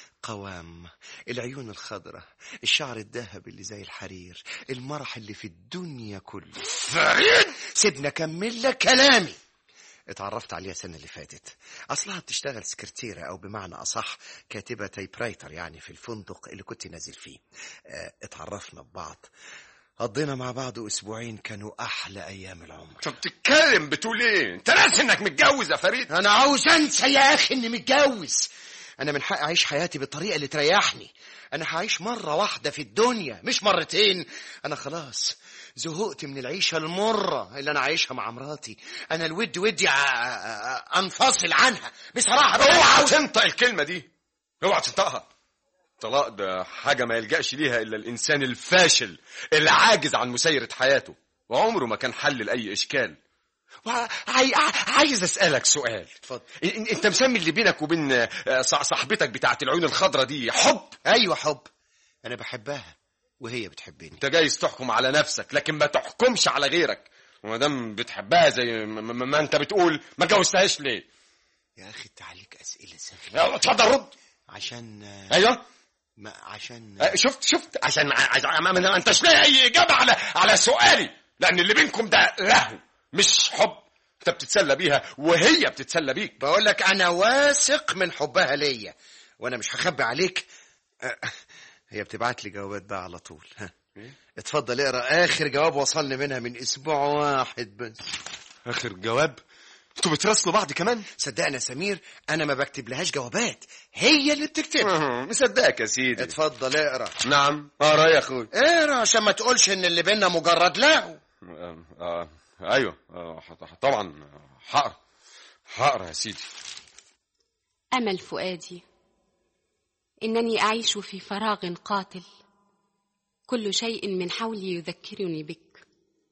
قوام العيون الخضراء الشعر الذهبي اللي زي الحرير المرح اللي في الدنيا كله فريد سيبنا اكمل لك كلامي اتعرفت عليها السنة اللي فاتت أصلها بتشتغل سكرتيرة أو بمعنى أصح كاتبة تايبرايتر يعني في الفندق اللي كنت نازل فيه اه، اتعرفنا ببعض قضينا مع بعض أسبوعين كانوا أحلى أيام العمر انت بتتكلم بتقول ايه انت ناسي انك متجوز يا فريد انا عاوز انسى يا اخي اني متجوز انا من حقي اعيش حياتي بالطريقه اللي تريحني انا هعيش مره واحده في الدنيا مش مرتين انا خلاص زهقت من العيشه المره اللي انا عايشها مع مراتي انا الود ودي ع- ع- انفصل عنها بصراحه بقى اوعى عاوز- تنطق الكلمه دي اوعى تنطقها الطلاق ده حاجه ما يلجاش ليها الا الانسان الفاشل اللي عاجز عن مسيره حياته وعمره ما كان حل لاي اشكال وع- عاي- عايز اسالك سؤال اتفضل إن- انت مسمي اللي بينك وبين آه، ص- صاحبتك بتاعت العيون الخضراء دي حب ايوه حب انا بحبها وهي بتحبني انت جايز تحكم على نفسك لكن ما تحكمش على غيرك وما دام بتحبها زي ما, ما, ما انت بتقول ما جوزتهاش ليه يا اخي انت عليك اسئله سخيفه يلا اتفضل رد عشان آه، ايوه ما عشان آه، شفت شفت عشان ما عشان ما ما انتش لاقي اي اجابه على على سؤالي لان اللي بينكم ده لهو مش حب انت بتتسلى بيها وهي بتتسلى بيك بقول لك انا واثق من حبها ليا وانا مش هخبي عليك أه، هي بتبعت لي جوابات بقى على طول ها. اتفضل اقرا اخر جواب وصلني منها من اسبوع واحد بس اخر جواب انتوا بتراسلوا بعض كمان صدقني يا سمير انا ما بكتب لهاش جوابات هي اللي بتكتب مصدقك يا سيدي اتفضل اقرا نعم اقرا يا اخوي اقرا عشان ما تقولش ان اللي بينا مجرد لهو آه آه ايوه آه ح- طبعا هقرا هقرا يا سيدي أمل فؤادي إنني أعيش في فراغ قاتل كل شيء من حولي يذكرني بك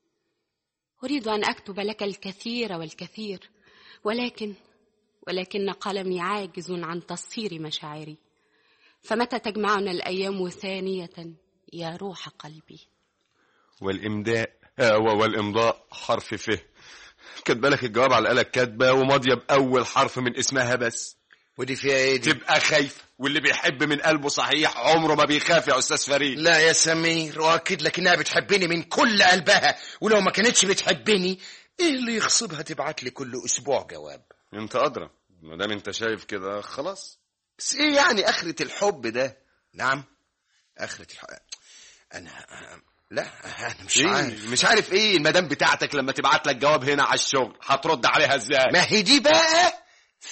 أريد أن أكتب لك الكثير والكثير ولكن ولكن قلمي عاجز عن تصفير مشاعري فمتى تجمعنا الأيام ثانية يا روح قلبي والإمداء آه والإمضاء حرف ف كاتبه لك الجواب على الآلة الكاتبة وماضية بأول حرف من اسمها بس ودي فيها ايه دي تبقى خايفة واللي بيحب من قلبه صحيح عمره ما بيخاف يا أستاذ فريد لا يا سمير واكد لك انها بتحبني من كل قلبها ولو ما كانتش بتحبني ايه اللي يغصبها تبعت لي كل اسبوع جواب انت أدرى ما دام انت شايف كده خلاص بس ايه يعني آخرة الحب ده نعم اخرة الحق انا لا انا مش إيه؟ عارف مش عارف ايه المدام بتاعتك لما تبعت لك جواب هنا على الشغل هترد عليها ازاي ما هي دي بقى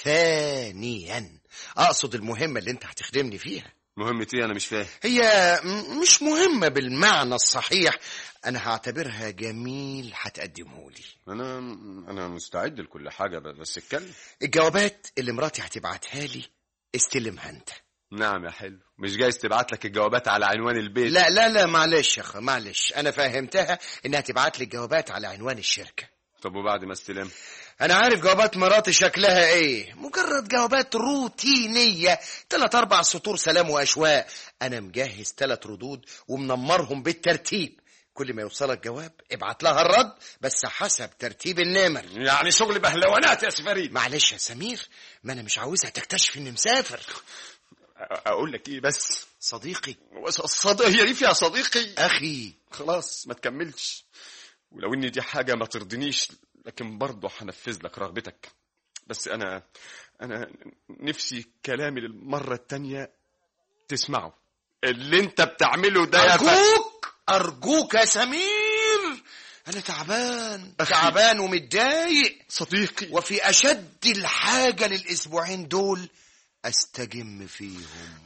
ثانيا اقصد المهمة اللي انت هتخدمني فيها مهمة ايه انا مش فاهم هي م- مش مهمة بالمعنى الصحيح انا هعتبرها جميل هتقدمه لي انا انا مستعد لكل حاجة بس اتكلم الجوابات اللي مراتي هتبعتها لي استلمها انت نعم يا حلو مش جايز تبعت لك الجوابات على عنوان البيت لا لا لا معلش يا اخي معلش انا فهمتها انها تبعت لي الجوابات على عنوان الشركة طب وبعد ما استلم انا عارف جوابات مراتي شكلها ايه مجرد جوابات روتينية تلات اربع سطور سلام واشواق انا مجهز تلات ردود ومنمرهم بالترتيب كل ما يوصلك جواب ابعت لها الرد بس حسب ترتيب النمر يعني شغل بهلوانات يا سفريد معلش يا سمير ما انا مش عاوزها تكتشف اني مسافر اقول لك ايه بس صديقي الصد... هي دي فيها صديقي اخي خلاص ما تكملش ولو ان دي حاجة ما ترضنيش لكن برضه هنفذ لك رغبتك بس انا انا نفسي كلامي للمرة التانية تسمعه اللي انت بتعمله ده يا ف... ارجوك ارجوك يا سمير انا تعبان أخي. تعبان ومتضايق صديقي وفي اشد الحاجة للاسبوعين دول استجم فيهم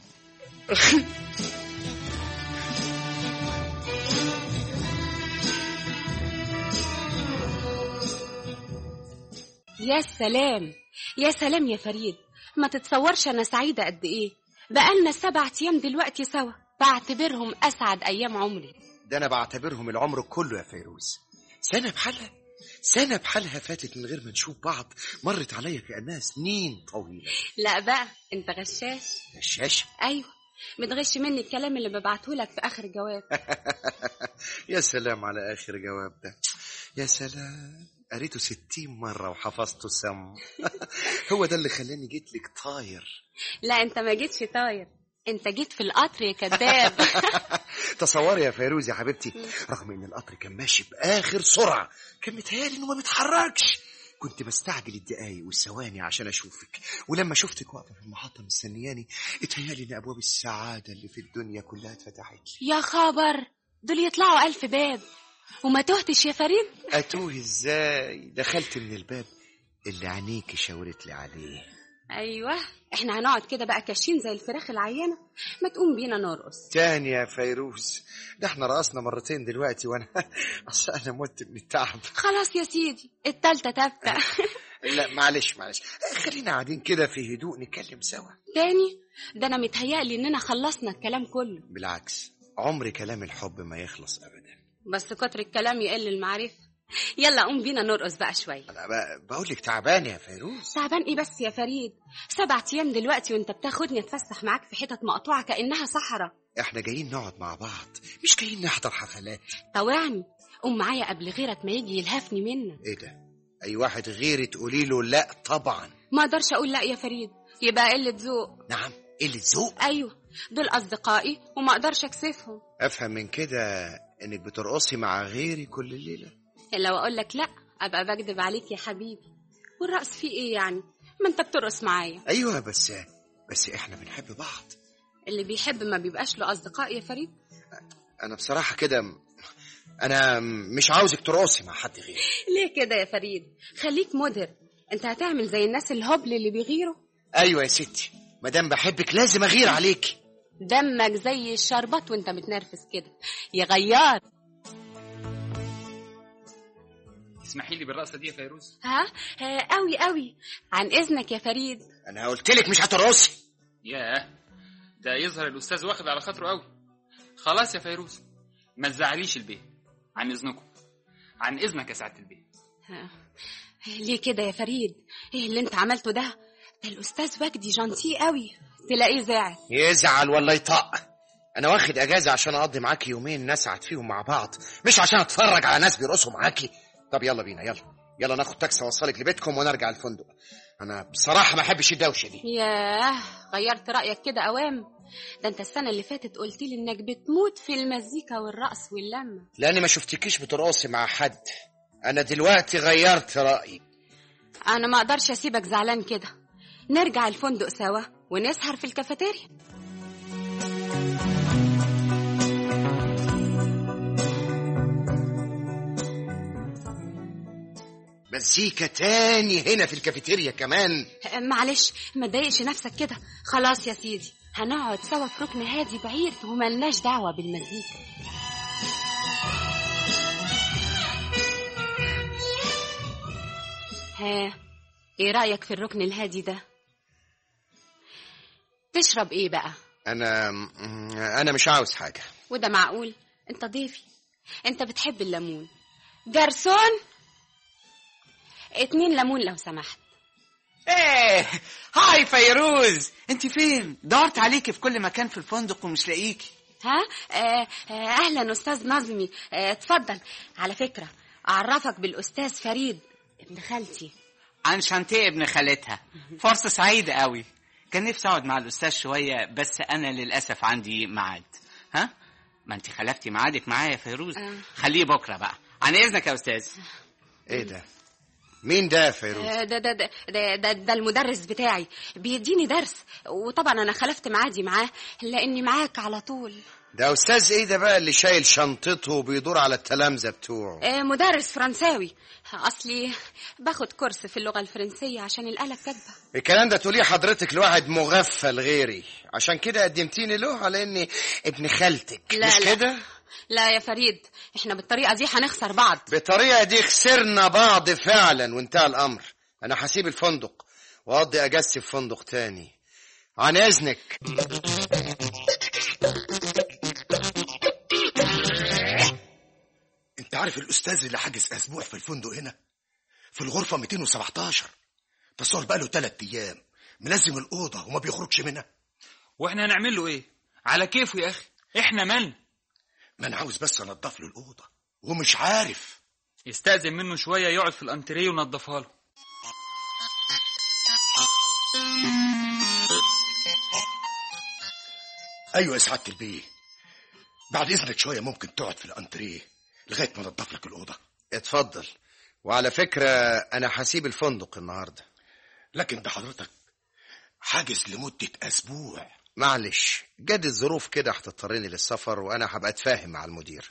يا سلام يا سلام يا فريد ما تتصورش أنا سعيدة قد إيه بقالنا سبع أيام دلوقتي سوا بعتبرهم أسعد أيام عمري ده انا بعتبرهم العمر كله يا فيروز سنة بحالها سنة بحالها فاتت من غير ما نشوف بعض مرت عليا كأنها سنين طويلة لا بقى أنت غشاش الشاشة أيوة بتغش مني الكلام اللي ببعته لك في آخر جواب يا سلام على آخر جواب ده يا سلام قريته ستين مرة وحفظته سم هو ده اللي خلاني جيت لك طاير لا أنت ما جيتش طاير أنت جيت في القطر يا كذاب تصوري يا فيروز يا حبيبتي رغم ان القطر كان ماشي باخر سرعه كان متهيألي انه ما بيتحركش كنت بستعجل الدقايق والثواني عشان اشوفك ولما شفتك واقفه في المحطه مستنياني اتهيألي ان ابواب السعاده اللي في الدنيا كلها اتفتحت لي يا خبر دول يطلعوا ألف باب وما تهتش يا فريد اتوه ازاي دخلت من الباب اللي عينيكي شاورت لي عليه أيوة إحنا هنقعد كده بقى كاشين زي الفراخ العيانة ما تقوم بينا نرقص تاني يا فيروز ده احنا رقصنا مرتين دلوقتي وانا اصل انا مت من التعب خلاص يا سيدي التالتة تبتة لا معلش معلش خلينا قاعدين كده في هدوء نتكلم سوا تاني ده أنا متهيألي إننا خلصنا الكلام كله بالعكس عمر كلام الحب ما يخلص ابدا بس كتر الكلام يقل المعرفة يلا قوم بينا نرقص بقى شوية انا ب- بقول لك تعبان يا فيروز تعبان ايه بس يا فريد سبع ايام دلوقتي وانت بتاخدني اتفسح معاك في حتت مقطوعة كأنها صحراء احنا جايين نقعد مع بعض مش جايين نحضر حفلات طوعني قوم معايا قبل غيرك ما يجي يلهفني منك ايه ده اي واحد غيري تقولي له لا طبعا ما اقدرش اقول لا يا فريد يبقى قلة ذوق نعم قله ذوق ايوه دول اصدقائي وما اقدرش اكسفهم افهم من كده انك بترقصي مع غيري كل ليله لو اقول لك لا ابقى بكذب عليك يا حبيبي والرقص فيه ايه يعني ما انت بترقص معايا ايوه بس بس احنا بنحب بعض اللي بيحب ما بيبقاش له اصدقاء يا فريد انا بصراحه كده م- انا مش عاوزك ترقصي مع حد غيري ليه كده يا فريد خليك مدهر انت هتعمل زي الناس الهبل اللي بيغيروا ايوه يا ستي ما دام بحبك لازم اغير عليكي دمك زي الشربات وانت متنرفز كده يا غيار تسمحي لي بالرقصه دي يا فيروز ها ها، قوي قوي عن اذنك يا فريد انا قلت لك مش هترقصي ياه ده يظهر الاستاذ واخد على خاطره قوي خلاص يا فيروز ما تزعليش البيه عن اذنكم عن اذنك يا سعاده البيه ليه كده يا فريد ايه اللي انت عملته ده ده الاستاذ وجدي جانتي قوي تلاقيه زعل يزعل ولا يطق انا واخد اجازه عشان اقضي معاكي يومين نسعد فيهم مع بعض مش عشان اتفرج على ناس بيرقصوا معاكي طب يلا بينا يلا يلا ناخد تاكسي اوصلك لبيتكم ونرجع الفندق انا بصراحه ما احبش الدوشه دي ياه غيرت رايك كده اوام ده انت السنه اللي فاتت قلت لي انك بتموت في المزيكا والرقص واللمه لاني ما شفتكيش بترقصي مع حد انا دلوقتي غيرت رايي انا ما اقدرش اسيبك زعلان كده نرجع الفندق سوا ونسهر في الكافيتيريا مزيكا تاني هنا في الكافيتيريا كمان أه، معلش ما تضايقش نفسك كده خلاص يا سيدي هنقعد سوا في ركن هادي بعيد وملناش دعوه بالمزيكا ها ايه رايك في الركن الهادي ده تشرب ايه بقى انا انا مش عاوز حاجه وده معقول انت ضيفي انت بتحب الليمون جرسون اتنين ليمون لو سمحت ايه هاي فيروز انت فين دورت عليكي في كل مكان في الفندق ومش لاقيكي ها آه آه اهلا استاذ نظمي آه اتفضل على فكره اعرفك بالاستاذ فريد ابن خالتي عن شانتيه ابن خالتها فرصة سعيدة قوي كان نفسي اقعد مع الاستاذ شوية بس انا للاسف عندي ميعاد ها ما انت خلفتي ميعادك معايا يا فيروز آه. خليه بكرة بقى عن اذنك يا استاذ ايه ده مين ده يا فيروز آه، ده ده ده ده, ده, ده المدرس بتاعي بيديني درس وطبعا انا خلفت معادي معاه لاني معاك على طول ده استاذ ايه ده بقى اللي شايل شنطته وبيدور على التلامذه بتوعه آه، مدرس فرنساوي اصلي باخد كورس في اللغه الفرنسيه عشان الاله كاتبه الكلام ده تقوليه حضرتك لواحد مغفل غيري عشان كده قدمتيني له على اني ابن خالتك لا مش لا. كده لا يا فريد احنا بالطريقه دي هنخسر بعض بالطريقه دي خسرنا بعض فعلا وانتهى الامر انا هسيب الفندق واقضي اجازتي في فندق تاني عن اذنك انت عارف الاستاذ اللي حجز اسبوع في الفندق هنا في الغرفه 217 بس هو بقاله ثلاث ايام ملزم الاوضه وما بيخرجش منها واحنا هنعمل له ايه على كيفه يا اخي احنا مالنا ما انا عاوز بس انضف له الاوضه ومش عارف يستأذن منه شويه يقعد في الانتريه ونضفها له ايوه يا سعاده البيه بعد اذنك شويه ممكن تقعد في الانتريه لغايه ما انضف لك الاوضه اتفضل وعلى فكره انا هسيب الفندق النهارده لكن ده حضرتك حاجز لمده اسبوع معلش جد الظروف كده هتضطرني للسفر وانا هبقى اتفاهم مع المدير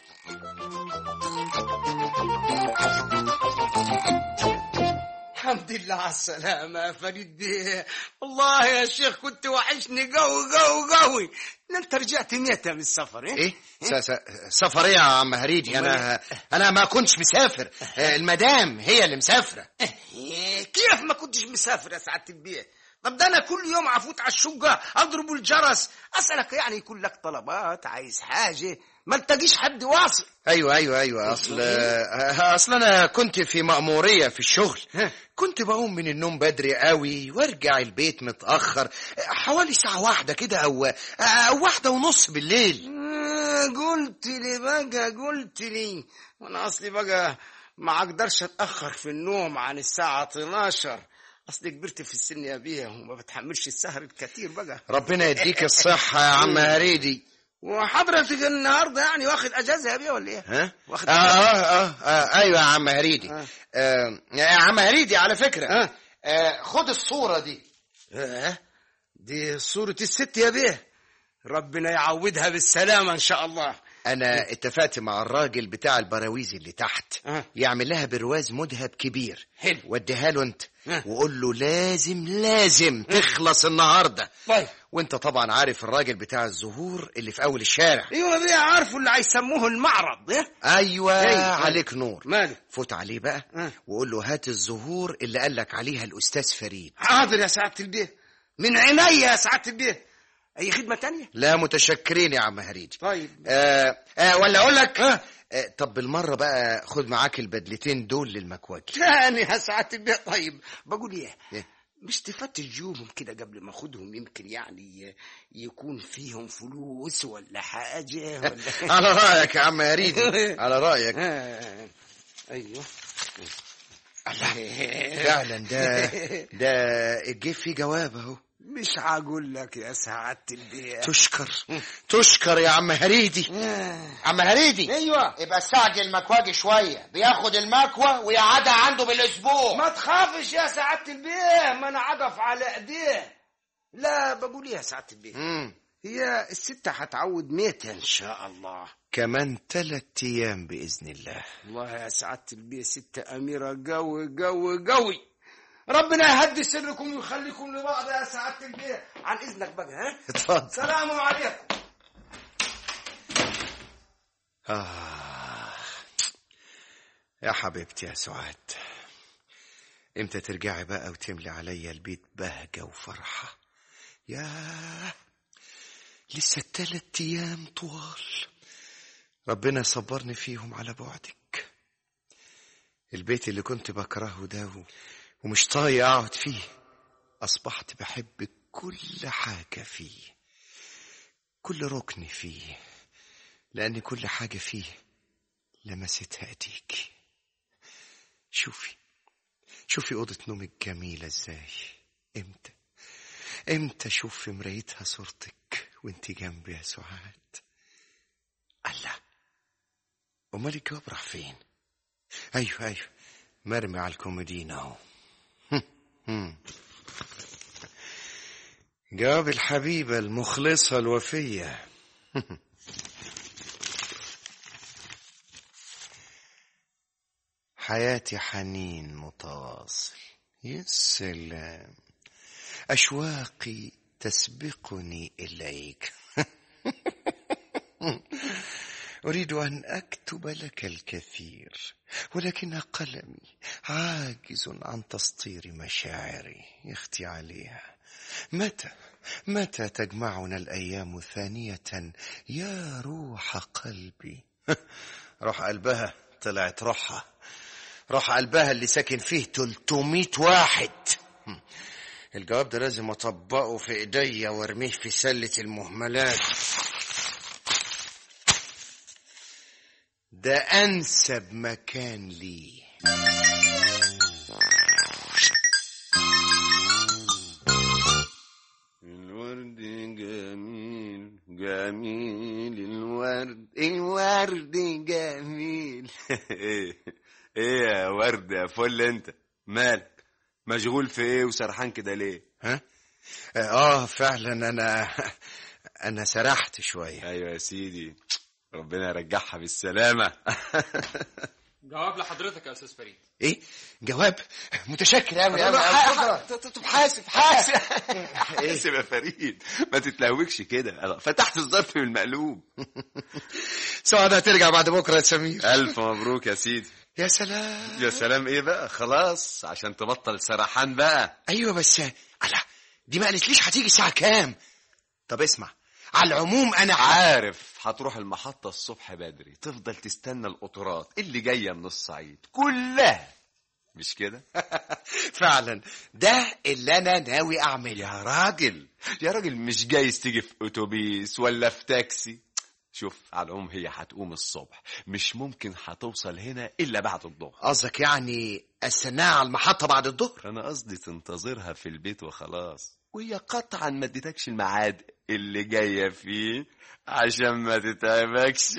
الحمد لله على السلامة يا فريد بيه والله يا شيخ كنت وحشني قوي قوي قوي انت رجعت متى من السفر ايه؟ ايه س- س- سفر ايه يا عم هريدي انا انا ما كنتش مسافر آه، المدام هي اللي مسافره إيه، كيف ما كنتش مسافر يا سعادة البيه طب ده انا كل يوم افوت على الشقة اضرب الجرس اسألك يعني يكون لك طلبات عايز حاجة ما التقيش حد واصل ايوه ايوه ايوه اصل آه، اصل انا كنت في مأمورية في الشغل كنت بقوم من النوم بدري قوي وارجع البيت متأخر حوالي ساعة واحدة كده او او واحدة ونص بالليل آه، قلت لي بقى قلت لي وانا اصلي بقى ما اقدرش اتاخر في النوم عن الساعه 12 اصلي كبرت في السن يا بيه وما بتحملش السهر الكتير بقى ربنا يديك الصحة يا عم هريدي وحضرتك النهارده يعني واخد اجازه يا بيه ولا ايه؟ ها؟ واخد آه, آه, آه, آه ايوه يا عم هريدي آه. آه يا عم هريدي على فكرة آه. آه خد الصورة دي آه دي صورة الست يا بيه ربنا يعودها بالسلامة إن شاء الله انا اتفقت مع الراجل بتاع البراويز اللي تحت آه. يعمل لها برواز مذهب كبير حلو. وديها له انت آه. وقول له لازم لازم تخلص النهارده طيب وانت طبعا عارف الراجل بتاع الزهور اللي في اول الشارع ايوه يا بيه عارفه اللي هيسموه المعرض إيه؟ ايوه أيوة. عليك نور ماله فوت عليه بقى آه. وقول له هات الزهور اللي قالك عليها الاستاذ فريد حاضر يا سعادة البيه من عينيا يا سعادة البيه اي خدمه تانية لا متشكرين يا عم هريدي طيب آه آه ولا اقول لك آه طب بالمره بقى خد معاك البدلتين دول للمكواجي تاني يا سعاده البيه طيب بقول ايه إيه؟ مش تفتش جيوبهم كده قبل ما اخدهم يمكن يعني يكون فيهم فلوس ولا حاجه ولا على رايك يا عم هريدي على رايك آه، ايوه فعلا ده ده الجيب فيه جواب اهو مش هقول لك يا سعاده البيه تشكر تشكر يا عم هريدي عم هريدي ايوه يبقى استعجل المكواجي شويه بياخد المكوى ويقعدها عنده بالاسبوع ما تخافش يا سعاده البيه ما انا عقف على ايديه لا بقول ايه يا سعاده البيه مم. هي الستة هتعود ميتة إن شاء الله كمان تلات ايام باذن الله والله يا سعادة البيه ستة أميرة قوي قوي قوي ربنا يهدي سركم ويخليكم لبعض يا سعادة البيه عن إذنك بقى ها اتفضل سلام عليكم آه. يا حبيبتي يا سعاد امتى ترجعي بقى وتملي عليا البيت بهجة وفرحة يا لسه التلات ايام طوال ربنا يصبرني فيهم على بعدك البيت اللي كنت بكرهه ده و- ومش طايق اقعد فيه اصبحت بحب كل حاجة فيه كل ركن فيه لأن كل حاجة فيه لمستها ايديكي شوفي شوفي أوضة نومك جميلة ازاي امتى امتى اشوف في مرايتها صورتك وانت جنبي يا سعاد الله امال الجواب راح فين ايوه ايوه مرمي على الكومودين اهو هم، هم. جواب الحبيبة المخلصة الوفية حياتي حنين متواصل يا سلام أشواقي تسبقني إليك أريد أن أكتب لك الكثير ولكن قلمي عاجز عن تسطير مشاعري يا اختي عليها متى متى تجمعنا الأيام ثانية يا روح قلبي روح قلبها طلعت روحها روح قلبها اللي ساكن فيه 300 واحد الجواب ده لازم اطبقه في ايديا وارميه في سلة المهملات ده انسب مكان لي الورد جميل جميل الورد الورد جميل ايه ايه يا ورد يا فل انت مالك مشغول في ايه وسرحان كده ليه ها اه فعلا انا انا سرحت شويه ايوه يا سيدي ربنا يرجعها بالسلامه جواب لحضرتك يا استاذ فريد ايه جواب متشكر قوي قوي طب حاسب حاسب حاسب يا فريد ما تتلهوكش كده أنا فتحت الظرف من المقلوب سعاد هترجع بعد بكره يا سمير الف مبروك يا سيدي يا سلام يا سلام ايه بقى خلاص عشان تبطل سرحان بقى ايوه بس على دي ما قالتليش هتيجي الساعه كام طب اسمع على العموم انا ح- عارف هتروح المحطة الصبح بدري تفضل تستنى القطارات اللي جاية من الصعيد كلها مش كده فعلا ده اللي انا ناوي اعمله يا راجل يا راجل مش جايز تيجي في اتوبيس ولا في تاكسي شوف على العموم هي هتقوم الصبح مش ممكن هتوصل هنا الا بعد الظهر قصدك يعني استناها على المحطه بعد الظهر انا قصدي تنتظرها في البيت وخلاص وهي قطعا ما اديتكش الميعاد اللي جايه فيه عشان ما تتعبكش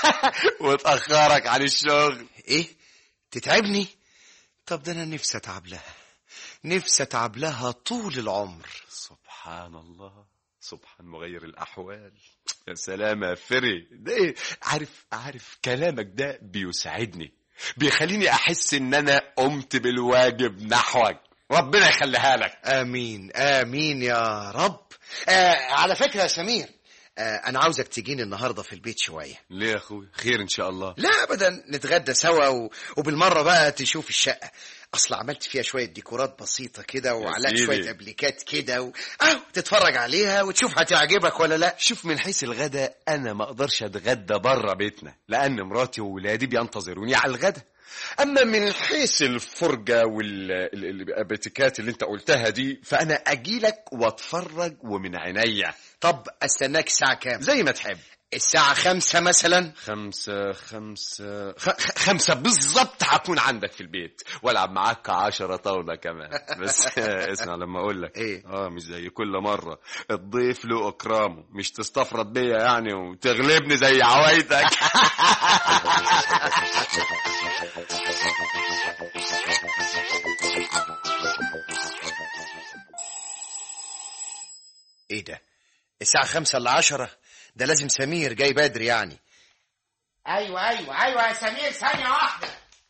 وتاخرك عن الشغل ايه تتعبني طب ده انا نفسي اتعب لها نفسي اتعب لها طول العمر سبحان الله سبحان مغير الاحوال يا سلام يا فري ده إيه؟ عارف عارف كلامك ده بيساعدني بيخليني احس ان انا قمت بالواجب نحوك ربنا يخليها لك امين امين يا رب آه على فكره يا سمير آه انا عاوزك تجيني النهارده في البيت شويه ليه يا اخوي خير ان شاء الله لا ابدا نتغدى سوا و... وبالمره بقى تشوف الشقه اصل عملت فيها شويه ديكورات بسيطه كده وعلقت سيدي. شويه ابليكات كده و... اهو تتفرج عليها وتشوف هتعجبك ولا لا شوف من حيث الغدا انا ما اقدرش اتغدى بره بيتنا لان مراتي وولادي بينتظروني على الغدا اما من حيث الفرجه والابتكات اللي انت قلتها دي فانا اجيلك واتفرج ومن عينيا طب استناك الساعه كام زي ما تحب الساعه خمسة مثلا خمسة خمسة خ... خ- خمسة بالظبط هكون عندك في البيت والعب معاك عشرة طاولة كمان بس اسمع لما اقول لك إيه؟ اه مش زي كل مرة الضيف له اكرامه مش تستفرد بيا يعني وتغلبني زي عوايدك ايه ده الساعه خمسة الا عشرة ده لازم سمير جاي بدري يعني ايوه ايوه ايوه يا سمير ثانيه واحده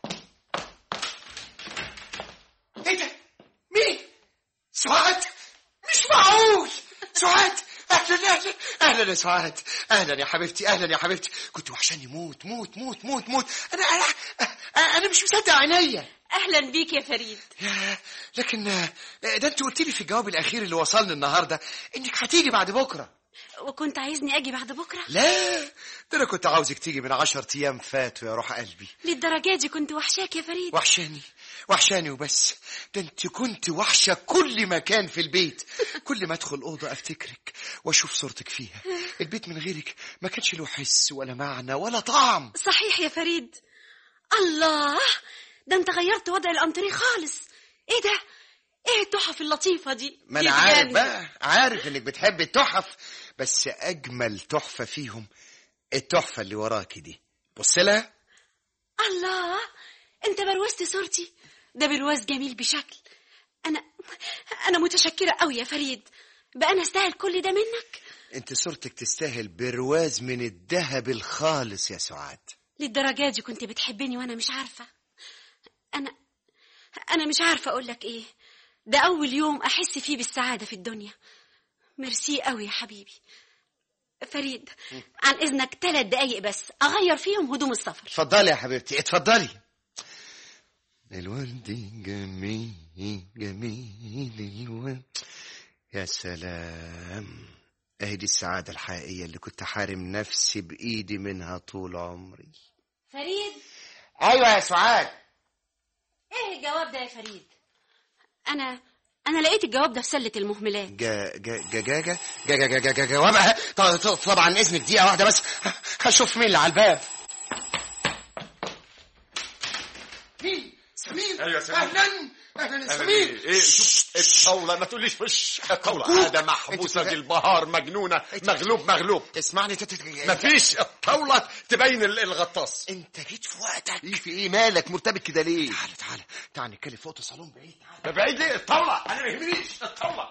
ايه ده مين سعاد مش معقول سعاد اهلا اهلا اهلا يا سعاد اهلا يا حبيبتي اهلا يا حبيبتي كنت وحشاني موت موت موت موت موت انا انا انا مش مصدق عينيا اهلا بيك يا فريد يا لكن آه، ده انت قلت لي في الجواب الاخير اللي وصلني النهارده انك هتيجي بعد بكره وكنت عايزني اجي بعد بكره لا ده انا كنت عاوزك تيجي من عشر ايام فاتوا يا روح قلبي للدرجه دي كنت وحشاك يا فريد وحشاني وحشاني وبس ده انت كنت وحشة كل مكان في البيت كل ما ادخل اوضه افتكرك واشوف صورتك فيها البيت من غيرك ما كانش له حس ولا معنى ولا طعم صحيح يا فريد الله ده انت غيرت وضع الانتريه خالص ايه ده ايه التحف اللطيفه دي ما انا دي عارف تجنن. بقى عارف انك بتحب التحف بس اجمل تحفه فيهم التحفه اللي وراكي دي بص لها الله انت بروزت صورتي ده برواز جميل بشكل انا انا متشكره قوي يا فريد بقى انا استاهل كل ده منك انت صورتك تستاهل برواز من الذهب الخالص يا سعاد للدرجه دي كنت بتحبني وانا مش عارفه انا انا مش عارفه اقول لك ايه ده اول يوم احس فيه بالسعاده في الدنيا ميرسي قوي يا حبيبي فريد عن اذنك ثلاث دقايق بس اغير فيهم هدوم السفر اتفضلي يا حبيبتي اتفضلي الورد جميل جميل الورد يا سلام اهي دي السعادة الحقيقية اللي كنت حارم نفسي بإيدي منها طول عمري فريد ايوه يا سعاد ايه الجواب ده يا فريد انا انا لقيت الجواب ده في سله المهملات جا جا جا جا جا جا جا جا جا جا جوابها ط- ط- طبعا اذنك دقيقة واحدة بس هشوف مين اللي على الباب مين سمير أيوة سمير. اهلا اهلا يا سمير ايه شوف الطاولة ما تقوليش وش الطاولة أرجوك. عادة محبوسة أنت- في البهار مجنونة مغلوب مغلوب اسمعني تت- تت- مفيش الطاولة تبين ال- الغطاس انت جيت في وقتك ايه في ايه مالك مرتبك كده ليه تعالى تعالى تعالى نتكلم في اوضه الصالون بعيد تعالى ده بعيد ليه الطاولة انا ما يهمنيش الطاولة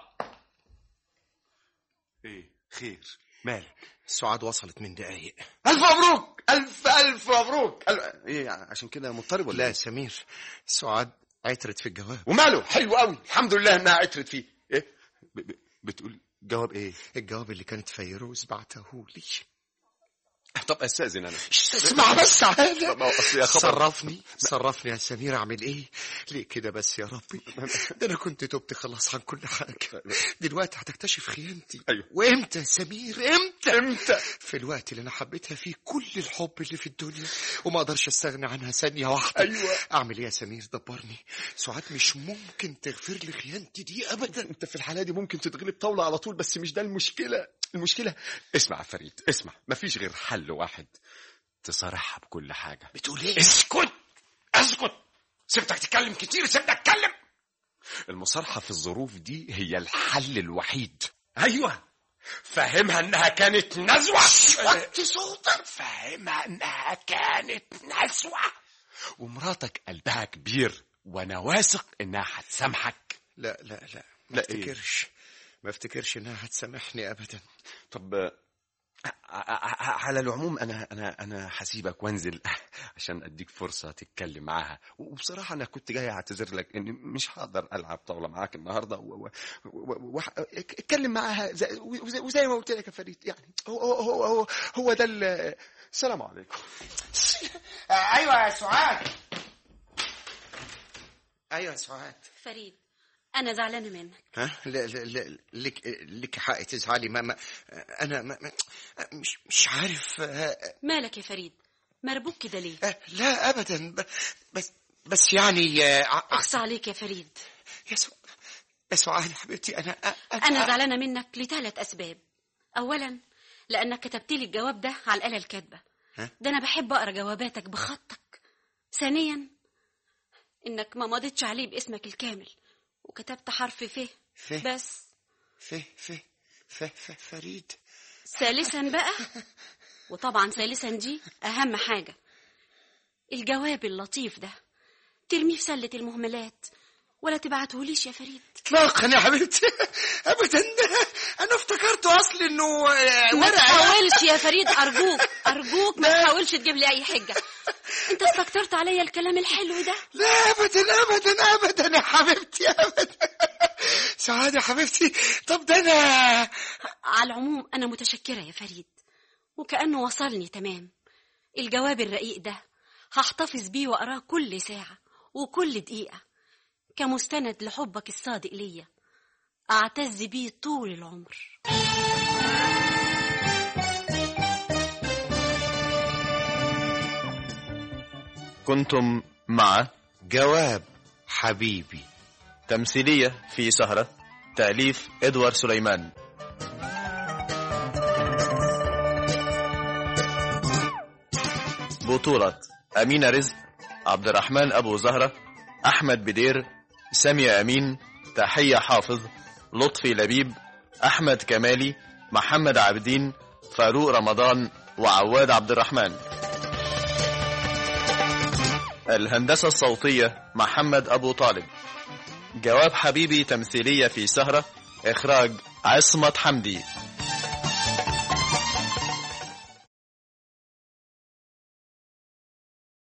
ايه خير مالك سعاد وصلت من دقايق الف مبروك الف الف مبروك ألف... ايه عشان كده مضطرب ولا لا لا يا سمير سعاد عترت في الجواب وماله حلو قوي الحمد لله انها عترت فيه ايه ب... ب... بتقول جواب ايه الجواب اللي كانت فيروز بعته لي طب استاذن انا اسمع بس عادة طب ما هو أصل يا خبر. صرفني صرفني يا سمير اعمل ايه ليه كده بس يا ربي ده انا كنت تبت خلاص عن كل حاجه دلوقتي هتكتشف خيانتي أيوة. وامتى يا سمير امتى امتى في الوقت اللي انا حبيتها فيه كل الحب اللي في الدنيا وما اقدرش استغنى عنها ثانيه واحده أيوة. اعمل ايه يا سمير دبرني سعاد مش ممكن تغفر لي خيانتي دي ابدا انت في الحاله دي ممكن تتغلب طاوله على طول بس مش ده المشكله المشكله اسمع يا فريد اسمع مفيش غير حل واحد تصارحها بكل حاجه بتقول ايه اسكت اسكت سبتك تتكلم كتير سبتك اتكلم المصارحه في الظروف دي هي الحل الوحيد ايوه فهمها انها كانت نزوه وطي صوتك فهمها انها كانت نزوه ومراتك قلبها كبير وانا واثق انها هتسامحك لا لا لا ما لا، إيه؟ افتكرش ما افتكرش انها هتسامحني ابدا طب ع- ع- على العموم انا انا انا هسيبك وانزل عشان اديك فرصه تتكلم معاها وبصراحه انا كنت جاي اعتذر لك اني مش هقدر العب طاوله معاك النهارده و... و... و... و... اتكلم معاها زي... وزي... وزي ما قلت لك يا فريد يعني هو هو هو, هو ده ال... السلام عليكم ايوه يا سعاد ايوه يا سعاد فريد انا زعلانه منك ها لا لا لا لك لك حق تزعلي ما, ما انا ما ما مش مش عارف آه، مالك يا فريد مربوك كده ليه آه، لا ابدا ب- بس بس يعني آه، ع- ع- اخصى عليك يا فريد يا سو- يا سعاد يا حبيبتي انا انا زعلانه منك لثلاث اسباب اولا لانك كتبت لي الجواب ده على الاله الكاتبه ها؟ ده انا بحب اقرا جواباتك بخطك ثانيا انك ما مضيتش عليه باسمك الكامل وكتبت حرف ف ف. بس ف ف ف ف فريد ثالثا بقى وطبعا ثالثا دي اهم حاجه الجواب اللطيف ده ترميه في سله المهملات ولا تبعتهوليش يا فريد اطلاقا يا حبيبتي ابدا انا افتكرت اصلي انه آه، ما ورقه تحاولش يا فريد ارجوك ارجوك ما تحاولش تجيب لي اي حجه انت استكترت عليا الكلام الحلو ده لا ابدا ابدا ابدا يا حبيبتي ابدا سعاد يا حبيبتي طب ده انا على العموم انا متشكره يا فريد وكانه وصلني تمام الجواب الرقيق ده هحتفظ بيه واقراه كل ساعه وكل دقيقه كمستند لحبك الصادق ليا اعتز بيه طول العمر كنتم مع جواب حبيبي تمثيلية في سهرة تأليف إدوار سليمان بطولة أمينة رزق عبد الرحمن أبو زهرة أحمد بدير سامية أمين تحية حافظ لطفي لبيب أحمد كمالي محمد عابدين فاروق رمضان وعواد عبد الرحمن الهندسة الصوتية محمد أبو طالب جواب حبيبي تمثيلية في سهرة إخراج عصمت حمدي